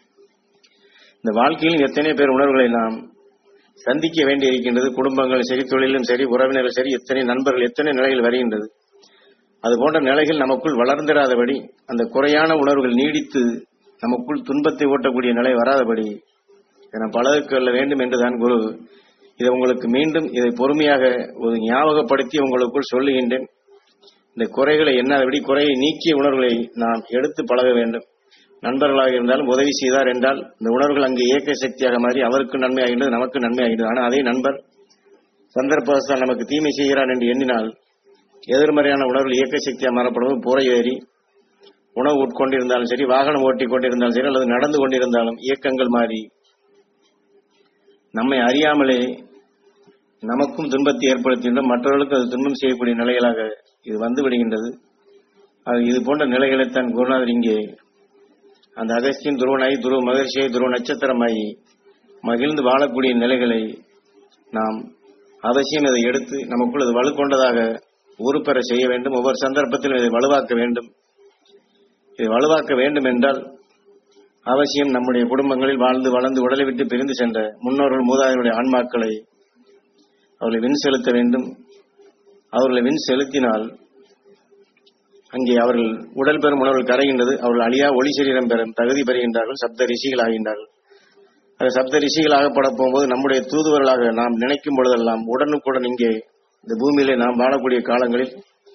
இந்த வாழ்க்கையில் எத்தனை பேர் உணர்வுகளை நாம் சந்திக்க வேண்டி இருக்கின்றது குடும்பங்கள் சரி தொழிலும் சரி உறவினர்கள் சரி எத்தனை நண்பர்கள் எத்தனை நிலைகள் வருகின்றது அது போன்ற நிலைகள் நமக்குள் வளர்ந்திராதபடி அந்த குறையான உணர்வுகள் நீடித்து நமக்குள் துன்பத்தை ஓட்டக்கூடிய நிலை வராதபடி இதை நாம் பழகு கொள்ள வேண்டும் என்றுதான் குரு இதை உங்களுக்கு மீண்டும் இதை பொறுமையாக ஒரு ஞாபகப்படுத்தி உங்களுக்குள் சொல்லுகின்றேன் இந்த குறைகளை என்னாதபடி குறையை நீக்கிய உணர்வுகளை நாம் எடுத்து பழக வேண்டும் நண்பர்களாக இருந்தாலும் உதவி செய்தார் என்றால் இந்த உணர்வுகள் அங்கு இயக்க சக்தியாக மாறி அவருக்கு நன்மை ஆகின்றது நமக்கு நன்மை ஆகின்றது ஆனால் அதே நண்பர் சந்தர்ப்பவசால் நமக்கு தீமை செய்கிறார் என்று எண்ணினால் எதிர்மறையான உணர்வுகள் இயக்க சக்தியாக மாறப்படுவது புற ஏறி உணவு உட்கொண்டிருந்தாலும் சரி வாகனம் ஓட்டிக் கொண்டிருந்தாலும் சரி அல்லது நடந்து கொண்டிருந்தாலும் இயக்கங்கள் மாறி நம்மை அறியாமலே நமக்கும் துன்பத்தை ஏற்படுத்துகின்றோம் மற்றவர்களுக்கு அது துன்பம் செய்யக்கூடிய நிலைகளாக இது வந்து விடுகின்றது அது இது போன்ற நிலைகளைத்தான் குருநாதர் இங்கே அந்த அகஸ்தியின் துருவனாய் துருவ மகிழ்ச்சியை துருவ நட்சத்திரமாகி மகிழ்ந்து வாழக்கூடிய நிலைகளை நாம் அவசியம் இதை எடுத்து நமக்குள் அது வலுக்கொண்டதாக உருப்பெற செய்ய வேண்டும் ஒவ்வொரு சந்தர்ப்பத்திலும் இதை வலுவாக்க வேண்டும் இதை வலுவாக்க வேண்டும் என்றால் அவசியம் நம்முடைய குடும்பங்களில் வாழ்ந்து வளர்ந்து உடலை விட்டு பிரிந்து சென்ற முன்னோர்கள் மூதாதையருடைய ஆன்மாக்களை அவர்களை வின் செலுத்த வேண்டும் அவர்களை வின் செலுத்தினால் அங்கே அவர்கள் உடல் பெறும் உணர்வுகள் கரைகின்றது அவர்கள் அழியா ஒளி சரீரம் பெறும் தகுதி பெறுகின்றார்கள் சப்த ரிஷிகள் ஆகின்றார்கள் அந்த சப்த ரிஷிகள் ஆகப்பட போகும்போது நம்முடைய தூதுவர்களாக நாம் நினைக்கும் பொழுதெல்லாம் உடனுக்குடன் இங்கே இந்த பூமியிலே நாம் வாழக்கூடிய காலங்களில்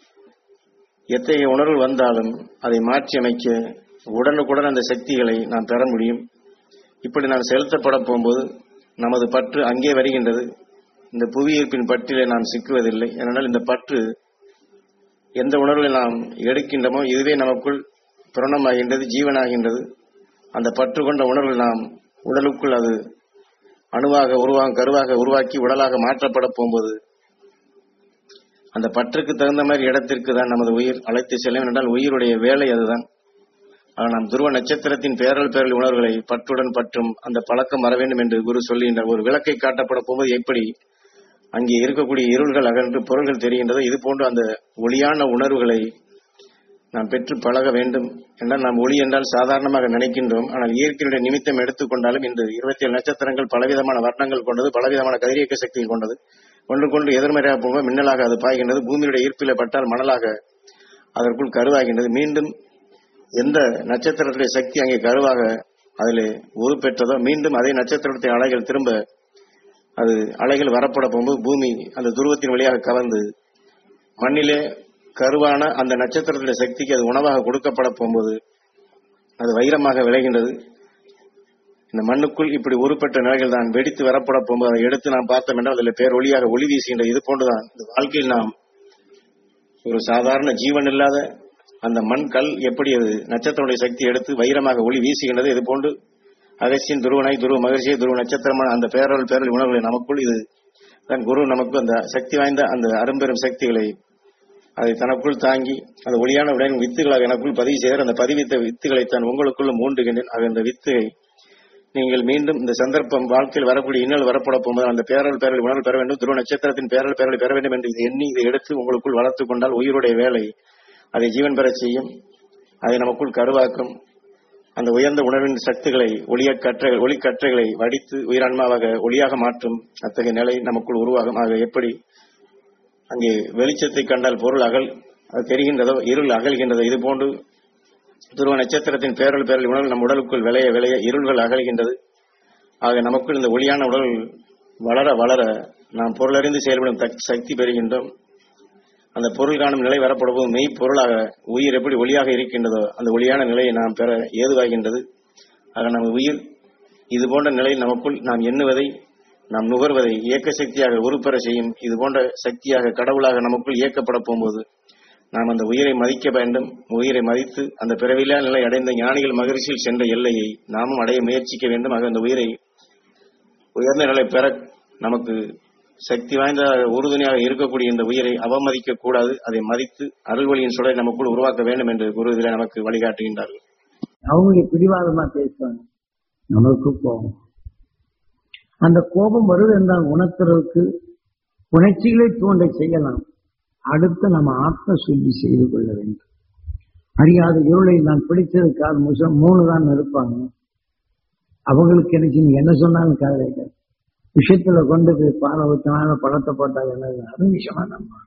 எத்தகைய உணர்வு வந்தாலும் அதை மாற்றி அமைக்க உடனுக்குடன் அந்த சக்திகளை நாம் பெற முடியும் இப்படி நாம் செலுத்தப்பட போகும்போது நமது பற்று அங்கே வருகின்றது இந்த புவியீர்ப்பின் பற்றிலே நாம் சிக்குவதில்லை ஏனென்றால் இந்த பற்று எந்த உணர்வை நாம் எடுக்கின்றோமோ இதுவே நமக்குள் பிரணமாகின்றது ஜீவனாகின்றது அந்த பற்று கொண்ட உணர்வு நாம் உடலுக்குள் அது அணுவாக உருவாக கருவாக உருவாக்கி உடலாக மாற்றப்பட போகும்போது அந்த பற்றுக்கு தகுந்த மாதிரி இடத்திற்கு தான் நமது உயிர் அழைத்து செல்லும் என்றால் உயிருடைய வேலை அதுதான் ஆனால் நாம் துருவ நட்சத்திரத்தின் பேரல் பேரல் உணர்வுகளை பற்றுடன் பற்றும் அந்த பழக்கம் வர வேண்டும் என்று குரு சொல்லுகின்றார் ஒரு விளக்கை காட்டப்பட போகும்போது எப்படி அங்கே இருக்கக்கூடிய இருள்கள் அகன்று பொருள்கள் தெரிகின்றதோ இது போன்று அந்த ஒளியான உணர்வுகளை நாம் பெற்று பழக வேண்டும் என்றால் நாம் ஒளி என்றால் சாதாரணமாக நினைக்கின்றோம் ஆனால் இயற்கையுடைய நிமித்தம் எடுத்துக்கொண்டாலும் இன்று இருபத்தி ஏழு நட்சத்திரங்கள் பலவிதமான வர்ணங்கள் கொண்டது பலவிதமான கதிரியக்க சக்திகள் கொண்டது ஒன்று கொண்டு எதிர்மறையாக போகும்போது மின்னலாக அது பாய்கின்றது பூமியுடைய ஈர்ப்பில பட்டால் மணலாக அதற்குள் கருவாகின்றது மீண்டும் எந்த நட்சத்திரத்துடைய சக்தி அங்கே கருவாக அதில் உருப்பெற்றதோ மீண்டும் அதே நட்சத்திரத்தை அலைகள் திரும்ப அது அலைகள் வரப்பட போகும்போது பூமி அந்த துருவத்தின் வழியாக கவர்ந்து மண்ணிலே கருவான அந்த நட்சத்திரத்துடைய சக்திக்கு அது உணவாக கொடுக்கப்பட போகும்போது அது வைரமாக விளைகின்றது இந்த மண்ணுக்குள் இப்படி உருப்பெற்ற நிலைகள் தான் வெடித்து வரப்பட போகும்போது அதை எடுத்து நாம் பார்த்தோம் என்றால் அதில் பேர் ஒளியாக ஒளி வீசுகின்ற இது போன்றுதான் இந்த வாழ்க்கையில் நாம் ஒரு சாதாரண ஜீவன் இல்லாத அந்த மண் கல் எப்படி அது நட்சத்திரனுடைய சக்தி எடுத்து வைரமாக ஒளி வீசுகின்றது இது போன்று அகசியன் துருவனாய் துருவ மகிழ்ச்சியை துருவ நட்சத்திரமான அந்த பேரல் பேரல் உணர்வுகளை நமக்குள் இது தான் குரு நமக்கு அந்த சக்தி வாய்ந்த அந்த அரும்பெரும் சக்திகளை அதை தனக்குள் தாங்கி அந்த ஒளியான உடன் வித்துகளாக எனக்குள் பதிவு செய்தார் அந்த பதிவித்த வித்துகளை தான் உங்களுக்குள்ளும் மூண்டுகின்றேன் ஆக அந்த வித்தை நீங்கள் மீண்டும் இந்த சந்தர்ப்பம் வாழ்க்கையில் வரக்கூடிய இன்னல் வரப்பட போகும்போது அந்த பேரல் பேரல் உணர்வு பெற வேண்டும் துருவ நட்சத்திரத்தின் பேரல் பேரலை பெற வேண்டும் என்று இதை எண்ணி இதை எடுத்து உங்களுக்குள் வளர்த்துக் கொண்டால் உயிருடைய வேலை அதை ஜீவன் பெறச் செய்யும் அதை நமக்குள் கருவாக்கும் அந்த உயர்ந்த உணர்வின் சக்திகளை ஒளிய கற்றை ஒளிக்கற்றைகளை வடித்து உயிரான்மாவாக ஒளியாக மாற்றும் அத்தகைய நிலை நமக்குள் உருவாகும் ஆக எப்படி அங்கே வெளிச்சத்தை கண்டால் பொருள் அகல் அது தெரிகின்றதோ இருள் அகல்கின்றதோ இது போன்று துருவ நட்சத்திரத்தின் பேரல் பேரல் உணர்வு நம் உடலுக்குள் விளைய விளைய இருள்கள் அகல்கின்றது ஆக நமக்குள் இந்த ஒளியான உடல் வளர வளர நாம் பொருளறிந்து செயல்படும் தக்- சக்தி பெறுகின்றோம் அந்த பொருள் காணும் நிலை வரப்படும்போது மெய் பொருளாக உயிர் எப்படி ஒளியாக இருக்கின்றதோ அந்த ஒளியான நிலையை நாம் பெற ஏதுவாகின்றது ஆக நம்ம உயிர் இது போன்ற நிலையில் நமக்குள் நாம் எண்ணுவதை நாம் நுகர்வதை இயக்க சக்தியாக உருப்பெற செய்யும் இது போன்ற சக்தியாக கடவுளாக நமக்குள் இயக்கப்பட போகும்போது நாம் அந்த உயிரை மதிக்க வேண்டும் உயிரை மதித்து அந்த பிறவிலா நிலை அடைந்த ஞானிகள் மகிழ்ச்சியில் சென்ற எல்லையை நாமும் அடைய முயற்சிக்க வேண்டும் ஆக அந்த உயிரை உயர்ந்த நிலை பெற நமக்கு சக்தி வாய்ந்த உறுதுணையாக இருக்கக்கூடிய இந்த உயிரை அவமதிக்க கூடாது அதை மதித்து அருள்வழியின் சுடரை நமக்குள் உருவாக்க வேண்டும் என்று குரு இதில் நமக்கு வழிகாட்டுகின்றார்கள் அவங்க பிடிவாதமா பேசுவாங்க நமக்கு கோபம் அந்த கோபம் வருது என்றால் உணர்த்துறதுக்கு உணர்ச்சிகளை தோன்ற செய்யலாம் அடுத்து நம்ம ஆத்ம சுத்தி செய்து கொள்ள வேண்டும் அறியாத இருளை நான் பிடிச்சதுக்காக முசம் மூணு தான் இருப்பாங்க அவங்களுக்கு எனக்கு நீ என்ன சொன்னாலும் காதலிக்க விஷயத்துல கொண்டு போய் பாலை ஊற்றினாலும் பழத்தை போட்டால் என்ன அது விஷயமா நம்ம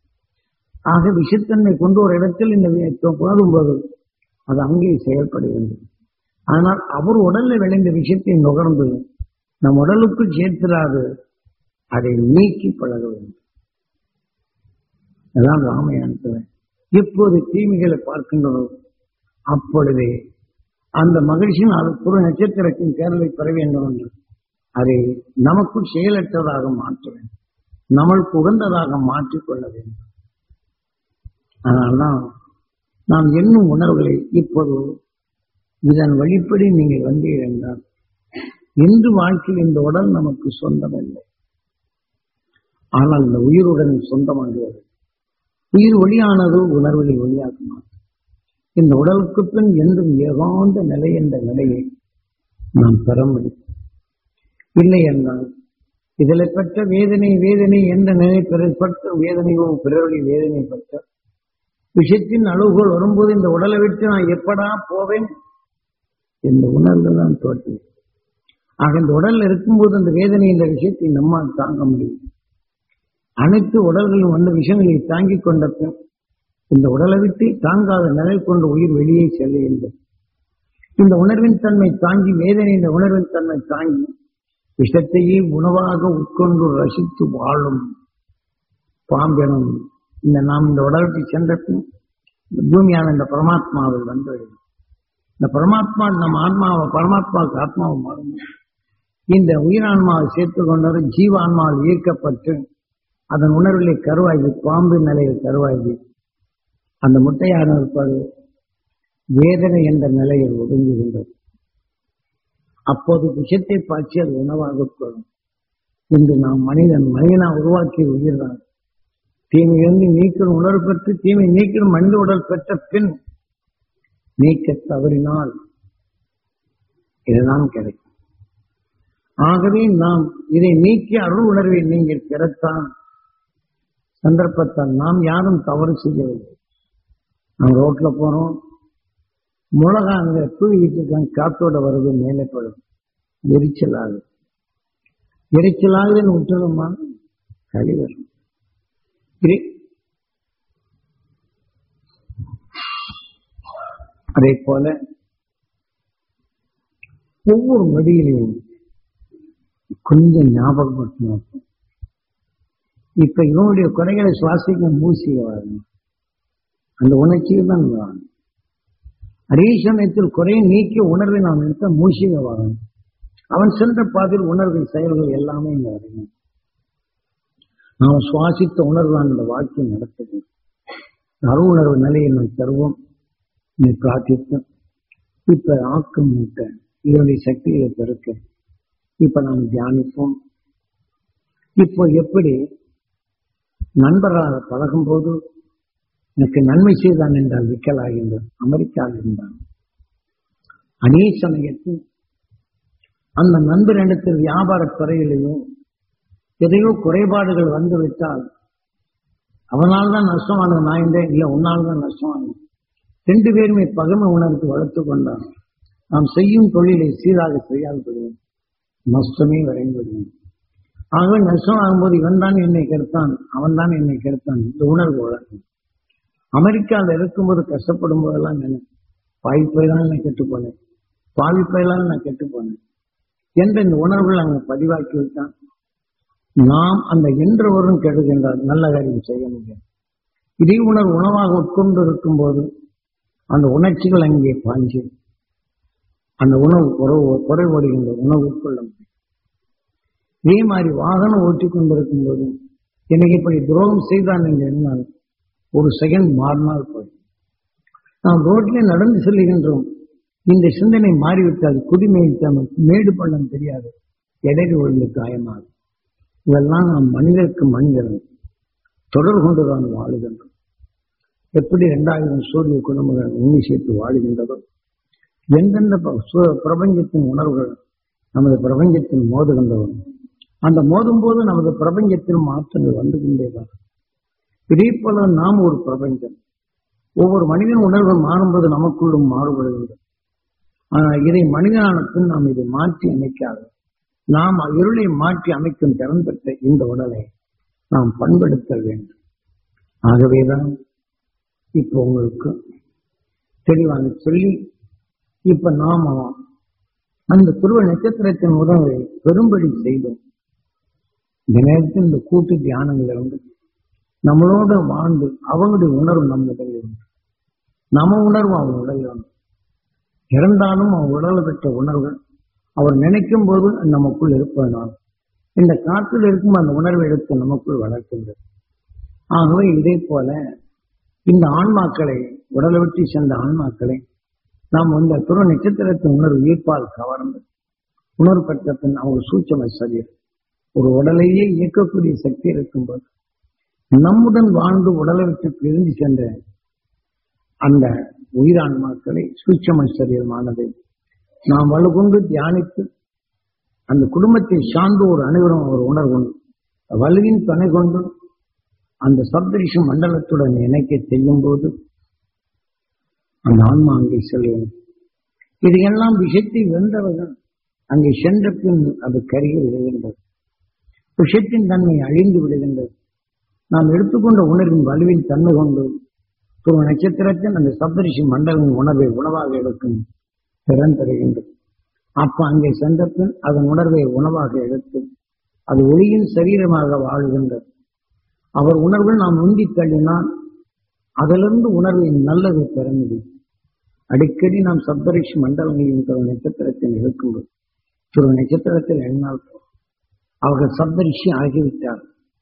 ஆக விஷத்தன்மை கொண்டு ஒரு இடத்தில் இந்த வி- போதும்போது அது அங்கே செயல்படுகிறது ஆனால் அவர் உடல்ல விளைந்த விஷயத்தை நுகர்ந்து நம் உடலுக்குள் சேர்த்திராது அதை நீக்கி பழக வேண்டும் அதான் ராமாயணத்துல எப்போது தீமைகளை பார்க்கின்றனோ அப்பொழுதே அந்த மகிழ்ச்சியின் அது புற நட்சத்திரத்தின் பேரலை பெற வேண்டும் என்று அதை நமக்குள் செயலற்றதாக மாற்ற வேண்டும் நம்மளுக்கு உகந்ததாக மாற்றிக்கொள்ள வேண்டும் அதனால்தான் நாம் எண்ணும் உணர்வுகளை இப்போது இதன் வழிப்படி நீங்கள் வந்தீர்கள் என்றால் இன்று வாழ்க்கையில் இந்த உடல் நமக்கு சொந்தமில்லை ஆனால் இந்த உயிருடன் சொந்தமாகிறது உயிர் ஒளியானது உணர்வுகளை ஒளியாக்குமா இந்த உடலுக்கு பின் என்றும் ஏகாந்த நிலை என்ற நிலையை நாம் பெற முடியும் இல்லை என்றால் இதில் பெற்ற வேதனை வேதனை என்ற நிலை பெறப்பட்ட வேதனையோ பிறருடைய வேதனை பெற்ற விஷயத்தின் அளவுகள் வரும்போது இந்த உடலை விட்டு நான் எப்படா போவேன் இந்த உணர்வு தான் தோற்று ஆக இந்த உடல்ல இருக்கும்போது அந்த வேதனை என்ற விஷயத்தை நம்மால் தாங்க முடியும் அனைத்து உடல்களும் வந்த விஷயங்களை தாங்கிக் கொண்ட பின் இந்த உடலை விட்டு தாங்காத நிலை கொண்டு உயிர் வெளியே செல்லுகின்றது இந்த உணர்வின் தன்மை தாங்கி வேதனை இந்த உணர்வின் தன்மை தாங்கி விஷத்தையே உணவாக உட்கொண்டு ரசித்து வாழும் பாம்பெனும் இந்த நாம் இந்த உடலுக்கு சென்ற பின் இந்த பூமியான இந்த பரமாத்மாவை வந்துவிடும் இந்த பரமாத்மா நம்ம ஆன்மாவை பரமாத்மாவுக்கு ஆத்மாவை மாறும் இந்த உயிரான்மாவை சேர்த்து கொண்டவர் ஜீவான்மாவில் ஈர்க்கப்பட்டு அதன் உணர்விலே கருவாகி பாம்பு நிலையில் கருவாகி அந்த முட்டையான இருப்பது வேதனை என்ற நிலையில் ஒடுங்குகின்றது அப்போது விஷத்தை பாய்ச்சி அது உணவாக கொள்ளும் இன்று நாம் மனிதன் மனிதனா உருவாக்கிய உயிர்தான் தீமையிலிருந்து நீக்கிற உணர்வு பெற்று தீமை நீக்கிற மனித உடல் பெற்ற பின் நீக்க தவறினால் இதுதான் கிடைக்கும் ஆகவே நாம் இதை நீக்கி அருள் உணர்வை நீங்கள் பெறத்தான் சந்தர்ப்பத்தால் நாம் யாரும் தவறு செய்யவில்லை நாம் ரோட்ல போறோம் மிளகா அங்க தூவிக்கிட்டு இருக்காங்க காத்தோட வருது மேலே படும் எரிச்சல் ஆகுது எரிச்சல் ஆகுதுன்னு விட்டுருமா களி வரும் இரு- அதே போல ஒவ்வொரு நொடியிலையும் கொஞ்சம் ஞாபகப்படுத்தணும் இப்ப இவனுடைய குறைகளை சுவாசிக்க மூசிய வரணும் அந்த உணர்ச்சியை தான் வரணும் அதே சமயத்தில் குறையை நீக்கிய உணர்வை நாம் எடுத்த மூசிக வரணும் அவன் சென்ற பாதையில் உணர்வின் செயல்கள் எல்லாமே இங்க வரணும் நாம் சுவாசித்த உணர்வு அந்த வாழ்க்கையை நடத்துது அரு உணர்வு நிலையை நாம் தருவோம் நீ பிரார்த்தித்து இப்ப ஆக்கம் மூட்ட இதனுடைய சக்திகளை பெருக்க இப்ப நாம் தியானிப்போம் இப்போ எப்படி நண்பராக பழகும் போது எனக்கு நன்மை செய்தான் என்றால் விக்கலாகின்றது அமெரிக்காவில் இருந்தான் அதே சமயத்தில் அந்த நண்பரிடத்தில் வியாபாரத் துறையிலேயோ எதையோ குறைபாடுகள் வந்துவிட்டால் அவனால் தான் நஷ்டமானது நான் என்றேன் இல்லை உன்னால் தான் நஷ்டமானது ரெண்டு பேருமே பகமை உணர்ந்து வளர்த்து கொண்டான் நாம் செய்யும் தொழிலை சீராக செய்யாது விடுவோம் நஷ்டமே வரைந்து விடுவோம் ஆகவே நஷ்டம் ஆகும்போது இவன் தான் என்னை கெடுத்தான் அவன் தான் என்னை கெடுத்தான் இந்த உணர்வு வளர்க்கும் அமெரிக்காவில் இருக்கும்போது கஷ்டப்படும் போதெல்லாம் நினை பாய்ப்பையெல்லாம் நான் கெட்டு போனேன் பாவிப்பையெல்லாம் நான் கெட்டு போனேன் என்ற இந்த உணர்வுகள் அங்கே பதிவாக்கி விட்டான் நாம் அந்த என்றவரும் கெடுகின்றார் நல்ல காரியம் செய்ய முடியும் இதே உணர்வு உணவாக உட்கொண்டு இருக்கும் போது அந்த உணர்ச்சிகள் அங்கே பாஞ்சு அந்த உணவு குறைவு குறைபடுகின்ற உணவு உட்கொள்ள முடியும் இதே மாதிரி வாகனம் ஓட்டி கொண்டிருக்கும் போது எனக்கு இப்படி துரோகம் செய்தான் என்று எண்ணால் ஒரு செகண்ட் மாறினால் போதும் நாம் ரோட்டிலே நடந்து செல்லுகின்றோம் இந்த சிந்தனை மாறிவிட்டால் குடிமையில் தனம் மேடு பள்ளம் தெரியாது எடையில் விழுந்து காயமாகும் இதெல்லாம் நாம் மனிதருக்கு மனிதன் தொடர்பு கொண்டுதான் வாழுகின்றோம் எப்படி இரண்டாயிரம் சூரிய குடும்பங்கள் உண்மை சேர்த்து வாழுகின்றதோ எந்தெந்த ப- சு- பிரபஞ்சத்தின் உணர்வுகள் நமது பிரபஞ்சத்தில் மோதுகின்றதோ அந்த மோதும் போது நமது பிரபஞ்சத்தில் மாற்றங்கள் வந்து கொண்டேதான் இதே போல நாம் ஒரு பிரபஞ்சம் ஒவ்வொரு மனிதன் உணர்வு மாறும்போது நமக்குள்ளும் மாறுபடுகின்றது ஆனால் இதை மனிதனான பின் நாம் இதை மாற்றி அமைக்காது நாம் இருளை மாற்றி அமைக்கும் திறன் பெற்ற இந்த உடலை நாம் பண்படுத்த வேண்டும் ஆகவேதான் இப்போ உங்களுக்கு தெளிவாக சொல்லி இப்ப நாம அந்த துருவ நட்சத்திரத்தின் உறவை பெரும்படி செய்தோம் இந்த நேரத்தில் இந்த கூட்டு தியானங்கள் இருந்து நம்மளோட வாழ்ந்து அவங்களுடைய உணர்வு நம் உடலில் உண்டு நம்ம உணர்வு அவன் உடலில் உண்டு இறந்தாலும் அவன் உடலை பெற்ற உணர்வுகள் அவர் நினைக்கும் போது நமக்குள் இருப்பதனால் இந்த காற்றில் இருக்கும் அந்த உணர்வை எடுத்து நமக்குள் வளர்க்கின்றது ஆகவே இதே போல இந்த ஆன்மாக்களை உடலை விட்டு சென்ற ஆன்மாக்களை நாம் இந்த துற நட்சத்திரத்தின் உணர்வு ஈர்ப்பால் கவர்ந்து உணர்வு பெற்ற பின் அவங்க சூட்சம சரீரம் ஒரு உடலையே இயக்கக்கூடிய சக்தி இருக்கும்போது நம்முடன் வாழ்ந்து உடலை விட்டு பிரிந்து சென்ற அந்த உயிரான்மாக்களை சூட்சம சரீரமானது நாம் வலுகொண்டு தியானித்து அந்த குடும்பத்தை சார்ந்து ஒரு அனைவரும் ஒரு உணர்வு வலுவின் துணை கொண்டு அந்த சப்தரிஷ மண்டலத்துடன் இணைக்க செய்யும் போது அந்த ஆன்மா அங்கே செல்லும் இதையெல்லாம் விஷத்தை வென்றவர்கள் அங்கே சென்ற பின் அது கருகி விடுகின்றது விஷத்தின் தன்மை அழிந்து விடுகின்றது நாம் எடுத்துக்கொண்ட உணர்வின் வலுவின் தன்மை கொண்டு ஒரு நட்சத்திரத்தின் அந்த சப்தரிஷி மண்டலின் உணர்வை உணவாக எடுக்கும் திறன் தருகின்றது அப்ப அங்கே சென்ற பின் அதன் உணர்வை உணவாக எடுத்து அது ஒளியின் சரீரமாக வாழ்கின்றது அவர் உணர்வில் நாம் உந்தி தள்ளினால் அதிலிருந்து உணர்வை நல்லதை பெற முடியும் அடிக்கடி நாம் சப்தரிஷி மண்டலங்களின் ஒரு நட்சத்திரத்தில் இருக்கும்போது ஒரு நட்சத்திரத்தில் எண்ணால் அவர்கள் சப்தரிஷி ஆகிவிட்டார்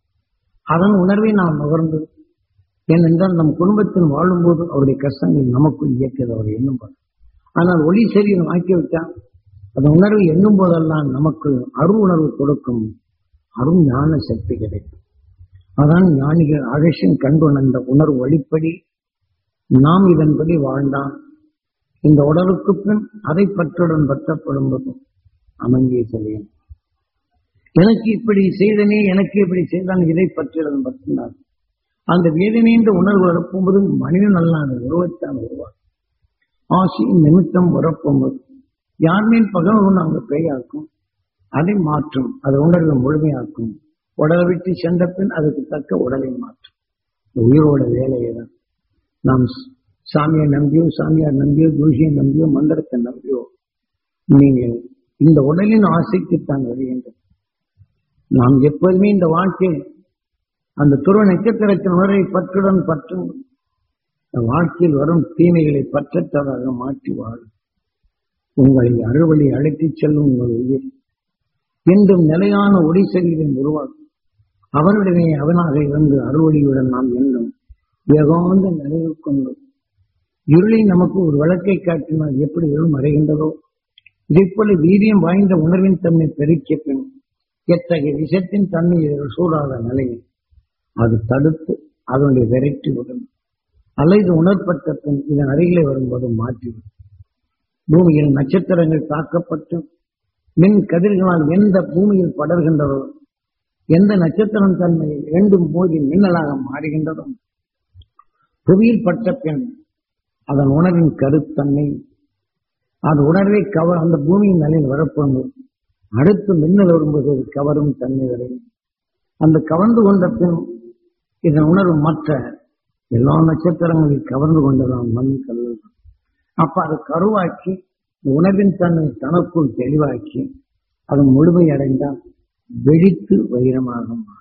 அதன் உணர்வை நாம் நுகர்ந்து ஏனென்றால் நம் குடும்பத்தில் வாழும்போது அவருடைய கஷ்டங்கள் நமக்குள் இயக்கியது அவர் எண்ணும் போது ஆனால் ஒளி சரீரம் ஆக்கிவிட்டால் அதன் உணர்வை எண்ணும் போதெல்லாம் நமக்கு அரு உணர்வு கொடுக்கும் அரும் ஞான சக்தி கிடைக்கும் அதான் ஞானிகள் அகசியம் கண்டுணர்ந்த உணர்வு வழிப்படி நாம் இதன்படி வாழ்ந்தான் இந்த உடலுக்கு பின் அதை பற்றுடன் பற்றப்படும் போதும் அமைங்கே செல்லும் எனக்கு இப்படி செய்தனே எனக்கு இப்படி செய்தான் இதை பற்றுடன் பற்றினார் அந்த வேதனைன்ற உணர்வு வரப்போது மனிதன் அல்லாத உருவத்தான் உருவார் ஆசையின் நிமித்தம் வரப்போது யார் மேல் பகவன் அவங்க பேயாக்கும் அதை மாற்றும் அது உணர்வை முழுமையாக்கும் உடலை விட்டு சென்ற பின் அதுக்கு தக்க உடலை மாற்றும் உயிரோட வேலையை தான் நாம் சாமியை நம்பியோ சாமியார் நம்பியோ ஜோஷியை நம்பியோ மந்திரத்தை நம்பியோ நீங்கள் இந்த உடலின் ஆசைக்குத்தான் வருகின்றது நாம் எப்போதுமே இந்த வாழ்க்கை அந்த துருவ நட்சத்திரத்தின் உணர்வை பற்றுடன் பற்றும் வாழ்க்கையில் வரும் தீமைகளை பற்றற்றதாக மாற்றி வாழும் உங்களை அறுவழி அழைத்துச் செல்லும் உங்கள் உயிர் என்றும் நிலையான ஒளி சரீரம் உருவாக்கும் அவருடனே அவனாக இருந்து அறுவழியுடன் நாம் என்றும் ஏகாந்த நிலையில் கொண்டு இருளை நமக்கு ஒரு விளக்கை காட்டினால் எப்படி இருள் மறைகின்றதோ இதைப்போல வீரியம் வாய்ந்த உணர்வின் தன்மை பெருக்கிய பின் எத்தகைய விஷத்தின் தன்மை சூடாத நிலையில் அது தடுத்து அதனுடைய விரட்டி விடும் அல்லது உணர்பட்ட பின் இதன் அருகிலே வரும்போது மாற்றிவிடும் பூமியில் நட்சத்திரங்கள் தாக்கப்பட்டு மின் கதிர்களால் எந்த பூமியில் படர்கின்றதோ எந்த நட்சத்திரம் தன்மை இரண்டும் மோதி மின்னலாக மாறுகின்றதோ புவியில் பட்ட பின் அதன் உணர்வின் கருத்தன்மை அது உணர்வை கவர் அந்த பூமியின் நிலையில் வரப்போது அடுத்து மின்னல் வரும்போது அது கவரும் தன்மை வரையும் அந்த கவர்ந்து கொண்ட பின் இதன் உணர்வு மற்ற எல்லா நட்சத்திரங்களையும் கவர்ந்து கொண்டதான் மண் கல்லு அப்ப அதை கருவாக்கி உணவின் தன்னை தனக்குள் தெளிவாக்கி அது முழுமையடைந்தால் வெடித்து வைரமாக மாறும்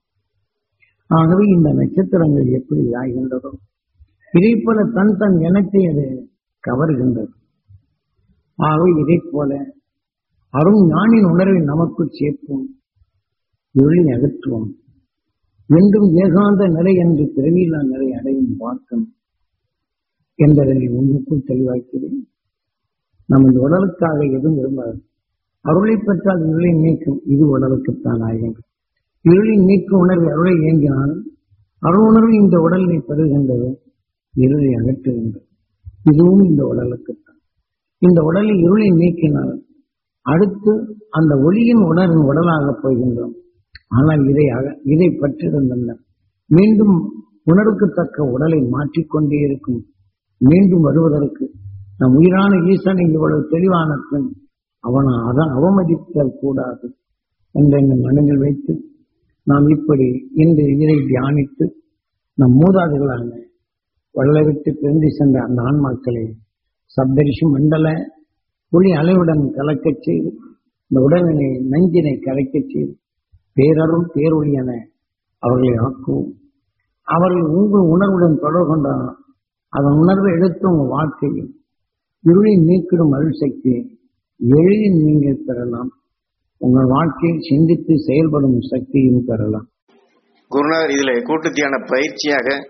ஆகவே இந்த நட்சத்திரங்கள் எப்படி ஆகின்றதோ இதை போல தன் தன் இனத்தை அது கவர்கின்றது ஆகவே இதை போல அரும் ஞானின் உணர்வை நமக்குள் சேர்ப்போம் இருளை அகற்றுவோம் என்றும் ஏகாந்த நிலை என்று பிறவியில்லா நிலை அடையும் பார்க்கும் என்பதை உங்களுக்குள் தெளிவாக்கிறேன் நம்ம இந்த உடலுக்காக எதுவும் விரும்பாது அருளை பெற்றால் இருளை நீக்கும் இது உடலுக்குத்தான் ஆகின்றது இருளின் நீக்கும் உணர்வு அருளை இயங்கினால் அருள் உணர்வு இந்த உடலை பெறுகின்றது இருளை அகற்றுகின்றது இதுவும் இந்த உடலுக்குத்தான் இந்த உடலை இருளை நீக்கினால் அடுத்து அந்த ஒளியின் உணர்வின் உடலாக போகின்றோம் ஆனால் இதை அக இதை பற்றிருந்தன மீண்டும் உணர்வுக்கு தக்க உடலை மாற்றிக்கொண்டே இருக்கும் மீண்டும் வருவதற்கு நம் உயிரான ஈசனை இவ்வளவு தெளிவான பின் அவனை அதான் அவமதித்தல் கூடாது என்ற இந்த மனதில் வைத்து நாம் இப்படி இன்று இதை தியானித்து நம் மூதாதைகளான வள்ளலை விட்டு பிரிந்து சென்ற அந்த ஆன்மாக்களை சப்தரிஷி மண்டல ஒளி அலைவுடன் கலக்கச் செய்து இந்த உடலினை நஞ்சினை கலைக்கச் செய்து பேரரும் பேரொளி என அவர்களை ஆக்குவோம் அவர்கள் உங்கள் உணர்வுடன் தொடர்பு கொண்டால் அதன் உணர்வை எடுத்து உங்கள் வாழ்க்கையில் இருளை நீக்கிடும் அருள் சக்தியை எளிதில் நீங்கள் பெறலாம் உங்கள் வாழ்க்கையில் சிந்தித்து செயல்படும் சக்தியும் பெறலாம் குருநாதர் இதில் கூட்டு தியான பயிற்சியாக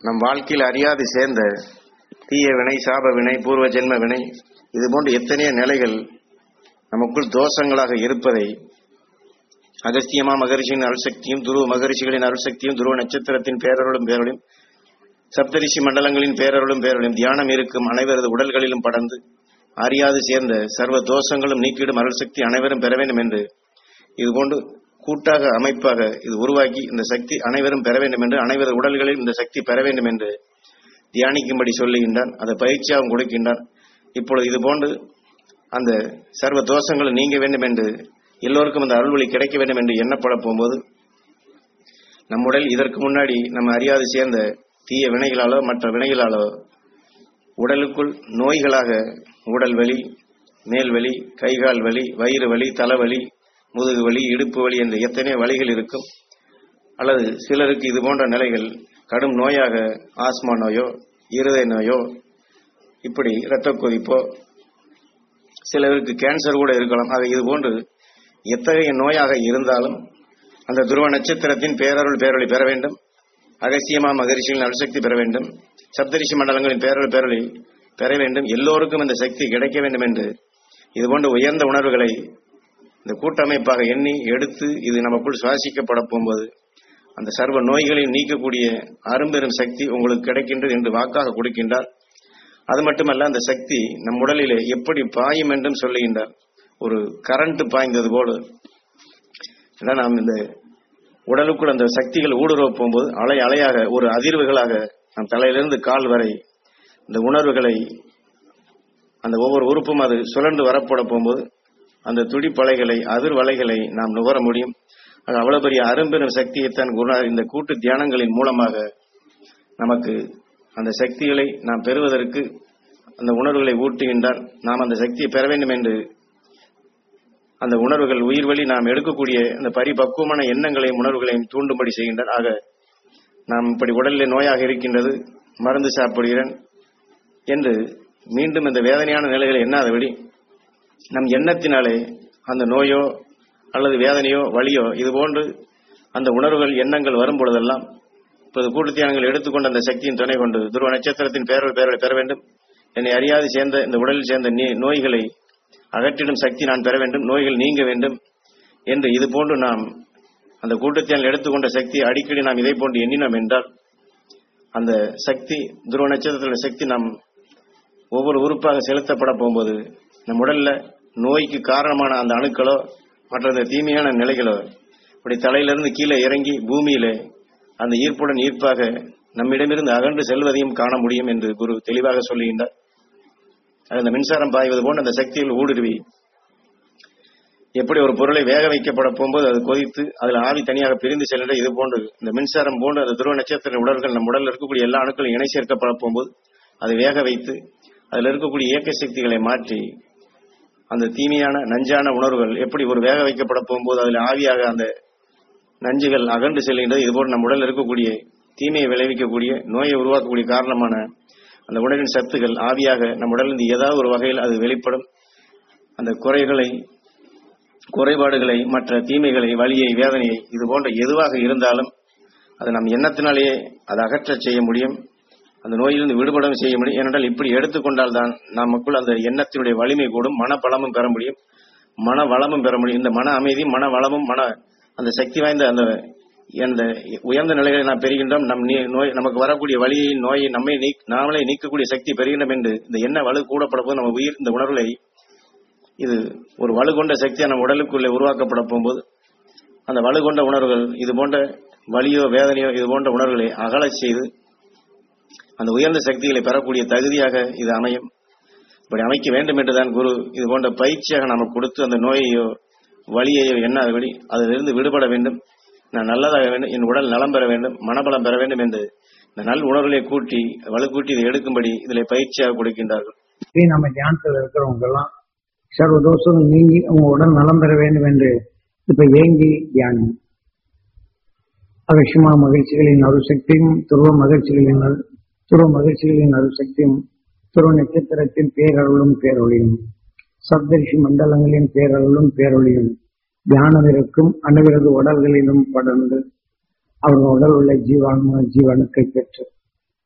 நம் வாழ்க்கையில் அறியாது சேர்ந்த தீய வினை சாப வினை பூர்வ ஜென்ம வினை இது போன்ற எத்தனையோ நிலைகள் நமக்குள் தோஷங்களாக இருப்பதை அகஸ்தியமா மகரிஷியின் அருள்சக்தியும் துருவ மகரிஷிகளின் அருள்சக்தியும் துருவ நட்சத்திரத்தின் பேரருளும் பேரொழியும் சப்தரிஷி மண்டலங்களின் பேரருளும் பேரொழியும் தியானம் இருக்கும் அனைவரது உடல்களிலும் படர்ந்து அறியாது சேர்ந்த சர்வ தோஷங்களும் நீக்கிடும் அருள்சக்தி அனைவரும் பெற வேண்டும் என்று இதுபோன்று கூட்டாக அமைப்பாக இது உருவாக்கி இந்த சக்தி அனைவரும் பெற வேண்டும் என்று அனைவரது உடல்களில் இந்த சக்தி பெற வேண்டும் என்று தியானிக்கும்படி சொல்லுகின்றான் அதை பயிற்சியாகவும் கொடுக்கின்றான் இப்பொழுது இது போன்று அந்த சர்வ தோஷங்கள் நீங்க வேண்டும் என்று எல்லோருக்கும் அந்த அருள்வழி கிடைக்க வேண்டும் என்று எண்ணப்பட போகும்போது நம் உடல் இதற்கு முன்னாடி நம்ம அறியாது சேர்ந்த தீய வினைகளாலோ மற்ற வினைகளாலோ உடலுக்குள் நோய்களாக உடல் வலி மேல் வலி கைகால் வலி வயிறு வலி தலைவலி முதுகு வலி இடுப்பு வலி என்ற எத்தனையோ வலிகள் இருக்கும் அல்லது சிலருக்கு இது போன்ற நிலைகள் கடும் நோயாக ஆஸ்மா நோயோ இருதய நோயோ இப்படி இரத்த கொதிப்போ சிலருக்கு கேன்சர் கூட இருக்கலாம் ஆக இது போன்று எத்தகைய நோயாக இருந்தாலும் அந்த துருவ நட்சத்திரத்தின் பேரருள் பேரொளி பெற வேண்டும் அகசியமா மகரிஷிகளின் அருள்சக்தி பெற வேண்டும் சப்தரிஷி மண்டலங்களின் பேரருள் பேரொளி பெற வேண்டும் எல்லோருக்கும் இந்த சக்தி கிடைக்க வேண்டும் என்று இது போன்ற உயர்ந்த உணர்வுகளை இந்த கூட்டமைப்பாக எண்ணி எடுத்து இது நமக்குள் சுவாசிக்கப்பட போகும்போது அந்த சர்வ நோய்களை நீக்கக்கூடிய அரும்பெரும் சக்தி உங்களுக்கு கிடைக்கின்றது என்று வாக்காக கொடுக்கின்றார் அது மட்டுமல்ல அந்த சக்தி நம் உடலிலே எப்படி பாயும் என்றும் சொல்லுகின்றார் ஒரு கரண்ட் பாய்ந்தது போல இதான் நாம் இந்த உடலுக்குள் அந்த சக்திகள் ஊடுருவ போகும்போது அலை அலையாக ஒரு அதிர்வுகளாக நம் தலையிலிருந்து கால் வரை இந்த உணர்வுகளை அந்த ஒவ்வொரு உறுப்பும் அது சுழன்று வரப்பட போகும்போது அந்த துடிப்பலைகளை அதிர்வலைகளை நாம் நுகர முடியும் அது அவ்வளவு பெரிய அரும்பெரும் சக்தியைத்தான் குருநாதர் இந்த கூட்டு தியானங்களின் மூலமாக நமக்கு அந்த சக்திகளை நாம் பெறுவதற்கு அந்த உணர்வுகளை ஊட்டுகின்றார் நாம் அந்த சக்தியை பெற வேண்டும் என்று அந்த உணர்வுகள் உயிர் வழி நாம் எடுக்கக்கூடிய அந்த பரிபக்குவமான எண்ணங்களையும் உணர்வுகளையும் தூண்டும்படி செய்கின்றார் ஆக நாம் இப்படி உடலில் நோயாக இருக்கின்றது மருந்து சாப்பிடுகிறேன் என்று மீண்டும் இந்த வேதனையான நிலைகளை எண்ணாதபடி நம் எண்ணத்தினாலே அந்த நோயோ அல்லது வேதனையோ வலியோ இது போன்று அந்த உணர்வுகள் எண்ணங்கள் வரும் பொழுதெல்லாம் இப்போது கூட்டுத்தியானங்கள் எடுத்துக்கொண்ட அந்த சக்தியின் துணை கொண்டு துருவ நட்சத்திரத்தின் பேரல் பேரலை பெற வேண்டும் என்னை அறியாது சேர்ந்த இந்த உடலில் சேர்ந்த நீ- நோய்களை அகற்றிடும் சக்தி நான் பெற வேண்டும் நோய்கள் நீங்க வேண்டும் என்று இது போன்று நாம் அந்த கூட்டத்தியால் எடுத்துக்கொண்ட சக்தி அடிக்கடி நாம் இதை போன்று எண்ணினோம் என்றால் அந்த சக்தி துருவ நட்சத்திரத்தினுடைய சக்தி நாம் ஒவ்வொரு உறுப்பாக செலுத்தப்பட போகும்போது நம் உடல்ல நோய்க்கு காரணமான அந்த அணுக்களோ மற்ற அந்த தீமையான நிலைகளோ அப்படி தலையிலிருந்து கீழே இறங்கி பூமியிலே அந்த ஈர்ப்புடன் ஈர்ப்பாக நம்மிடமிருந்து அகன்று செல்வதையும் காண முடியும் என்று குரு தெளிவாக சொல்லுகின்றார் அது அந்த மின்சாரம் பாய்வது போன்ற அந்த சக்திகள் ஊடுருவி எப்படி ஒரு பொருளை வேக வைக்கப்பட போகும்போது அது கொதித்து அதில் ஆவி தனியாக பிரிந்து செல்கின்ற இது போன்று இந்த மின்சாரம் போன்று அந்த துருவ நட்சத்திர உடல்கள் நம் உடலில் இருக்கக்கூடிய எல்லா அணுக்களும் இணை சேர்க்கப்பட போகும்போது அதை வேக வைத்து அதில் இருக்கக்கூடிய இயக்க சக்திகளை மாற்றி அந்த தீமையான நஞ்சான உணர்வுகள் எப்படி ஒரு வேக வைக்கப்பட போகும்போது அதில் ஆவியாக அந்த நஞ்சுகள் அகன்று செல்கின்றது இதுபோல் நம் உடலில் இருக்கக்கூடிய தீமையை விளைவிக்கக்கூடிய நோயை உருவாக்கக்கூடிய காரணமான அந்த உடலின் சத்துகள் ஆவியாக நம் உடலிருந்து ஏதாவது ஒரு வகையில் அது வெளிப்படும் அந்த குறைகளை குறைபாடுகளை மற்ற தீமைகளை வலியை வேதனையை இது போன்ற எதுவாக இருந்தாலும் அது நம் எண்ணத்தினாலேயே அதை அகற்றச் செய்ய முடியும் அந்த நோயிலிருந்து விடுபடவும் செய்ய முடியும் ஏனென்றால் இப்படி எடுத்துக்கொண்டால் தான் நமக்குள் அந்த எண்ணத்தினுடைய வலிமை கூடும் மனபலமும் பெற முடியும் மன வளமும் பெற முடியும் இந்த மன அமைதி மன வளமும் மன அந்த சக்தி வாய்ந்த அந்த அந்த உயர்ந்த நிலைகளை நாம் பெறுகின்றோம் நம் நீ- நோய் நமக்கு வரக்கூடிய வலியை நோயை நம்மை நீக் நாமளே நீக்கக்கூடிய சக்தி பெறுகின்றோம் என்று இந்த எண்ண வலு கூடப்பட போது நம்ம உயிர் இந்த உணர்வுகளை இது ஒரு வலுகொண்ட சக்தியாக நம் உடலுக்குள்ளே உருவாக்கப்பட போகும்போது அந்த வலுகொண்ட உணர்வுகள் இது போன்ற வலியோ வேதனையோ இது போன்ற உணர்வுகளை அகலச் செய்து அந்த உயர்ந்த சக்திகளை பெறக்கூடிய தகுதியாக இது அமையும் இப்படி அமைக்க வேண்டும் என்றுதான் குரு இது போன்ற பயிற்சியாக நமக்கு கொடுத்து அந்த நோயையோ வலியையோ எண்ணாதபடி அதிலிருந்து விடுபட வேண்டும் நான் நல்லதாக வேண்டும் என் உடல் நலம் பெற வேண்டும் மனபலம் பெற வேண்டும் என்று இந்த நல் உணர்வுகளை கூட்டி வலுக்கூட்டி இதை எடுக்கும்படி இதில் பயிற்சியாக கொடுக்கின்றார்கள் இப்படி நம்ம தியானத்தில் இருக்கிறவங்க எல்லாம் சர்வ தோஷங்கள் நீங்கி உங்க உடல் நலம் பெற வேண்டும் என்று இப்ப ஏங்கி தியானம் அகஷமா மகிழ்ச்சிகளின் அருசக்தியும் துருவ மகிழ்ச்சிகளின் அரு- துருவ மகிழ்ச்சிகளின் அருசக்தியும் துருவ நட்சத்திரத்தின் பேரருளும் பேரொழியும் சப்தரிஷி மண்டலங்களின் பேரருளும் பேரொழியும் தியானம் இருக்கும் அனைவரது உடல்களிலும் படர்ந்து அவர்கள் உடல் உள்ள ஜீவான்ம ஜீவனுக்கை பெற்று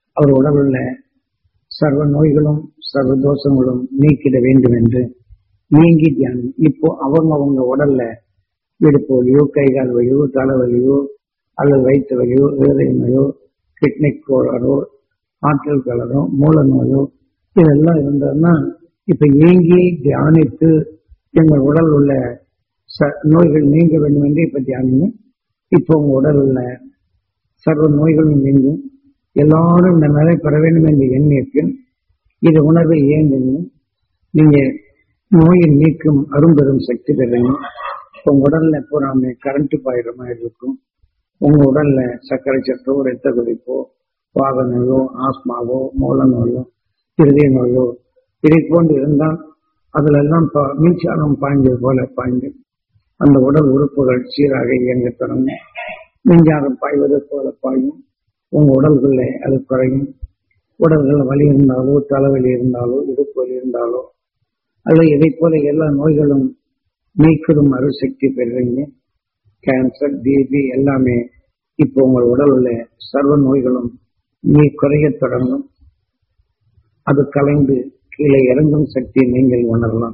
அவர் உடலுள்ள சர்வ நோய்களும் சர்வ தோஷங்களும் நீக்கிட வேண்டும் என்று நீங்கி தியானம் இப்போ அவங்க அவங்க உடல்ல இடுப்பு வலியோ கை கால் வலியோ தலைவலியோ அல்லது வயிற்று வலியோ இருதய நோயோ கிட்னி கோளாறோ ஆற்றல் கலரோ மூல நோயோ இதெல்லாம் இருந்ததுன்னா இப்ப ஏங்கி தியானித்து எங்கள் உடல் உள்ள ச- நோய்கள் நீங்க வேண்டும் என்று இப்ப தியானிங்க இப்போ உங்க உடல் உள்ள சர்வ நோய்களும் நீங்கும் எல்லாரும் இந்த நிலை பெற வேண்டும் என்று எண்ணிற்கு இது உணர்வை ஏங்குங்க நீங்க நோயை நீக்கும் அரும்பெரும் சக்தி பெறுங்க உங்க உடல்ல பூராமே கரண்ட் பாயிற மாதிரி இருக்கும் உங்க உடல்ல சர்க்கரை சத்தோ ரத்த கொதிப்போ வாத நோயோ ஆஸ்மாவோ மூல நோயோ இருதய நோயோ இதை போன்று இருந்தால் அதுல எல்லாம் பா- மின்சாரம் பாய்ந்தது போல பாய்ந்து அந்த உடல் உறுப்புகள் சீராக இயங்கத் தொடங்கும் மின்சாரம் பாய்வது போல பாயும் உங்க உடல்களில் அது குறையும் உடல்கள் வலி இருந்தாலோ தலைவலி இருந்தாலோ இடுப்பு வலி இருந்தாலோ அல்லது இதை போல எல்லா நோய்களும் நீக்கிடும் அருசக்தி பெறுவீங்க கேன்சர் பிபி எல்லாமே இப்போ உங்கள் உடல் உள்ள சர்வ நோய்களும் நீ குறையத் தொடங்கும் அது கலைந்து கீழே இறங்கும் சக்தியை நீங்கள் உணரலாம்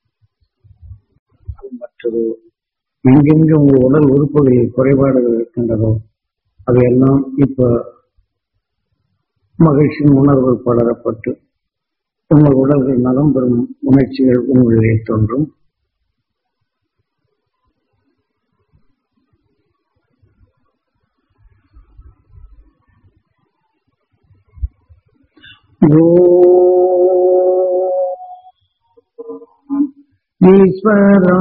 அது மற்றது எங்கெங்கு உங்கள் உடல் உறுப்புகளில் குறைபாடுகள் இருக்கின்றதோ அவையெல்லாம் இப்ப மகிழ்ச்சியின் உணர்வுகள் பலரப்பட்டு உங்கள் உடல்கள் நலம் பெறும் உணர்ச்சிகள் உங்களிலே தோன்றும் ஈஸ்வரா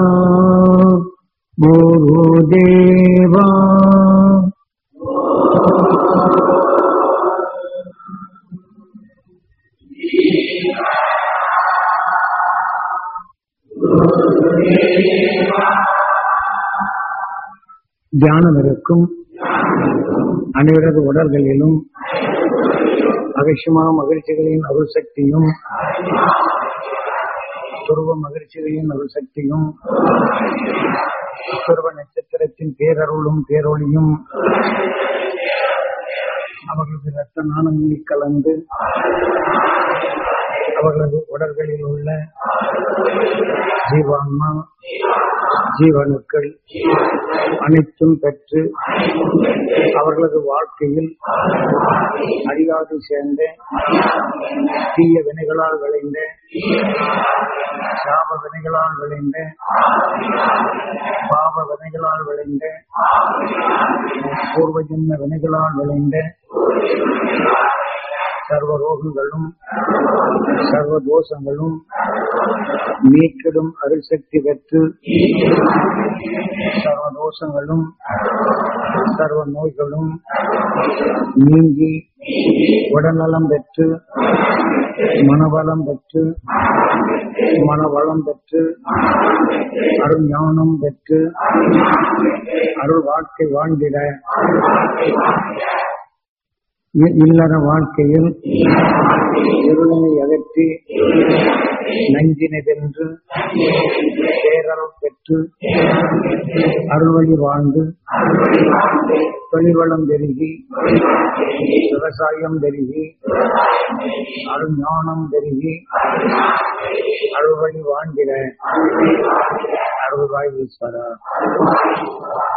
குருதேவா தியானம் இருக்கும் அனைவரது உடல்களிலும் மகிழ்ச்சிமா மகிழ்ச்சிகளின் அருள் சக்தியும் துருவ மகிழ்ச்சிகளின் அருள் சக்தியும் துருவ நட்சத்திரத்தின் பேரருளும் பேரொளியும் அவர்களது இரத்த நாணங்களில் கலந்து அவர்களது உடல்களில் உள்ள ஜீவான்மா ஜீவனுக்கள் அனைத்தும் பெற்று அவர்களது வாழ்க்கையில் அறியாது சேர்ந்த தீய வினைகளால் விளைந்த சாப வினைகளால் விளைந்த பாவ வினைகளால் விளைந்த பூர்வ ஜென்ம வினைகளால் விளைந்த சர்வ ரோகங்களும் சர்வ தோஷங்களும் நீக்கிடும் அருசக்தி பெற்று சர்வ தோஷங்களும் சர்வ நோய்களும் நீங்கி உடல்நலம் பெற்று மனவளம் பெற்று மனவளம் பெற்று அருள் ஞானம் பெற்று அருள் வாழ்க்கை வாழ்ந்திட இ- இல்லற வாழ்க்கையில் இருளினை அகற்றி நஞ்சினை வென்று பேரருள் பெற்று அருள்வழி வாழ்ந்து தொழில்வளம் பெருகி விவசாயம் பெருகி அருள் ஞானம் பெருகி அருள்வழி வாழ்ந்திட அருள்வாய் ஈஸ்வரா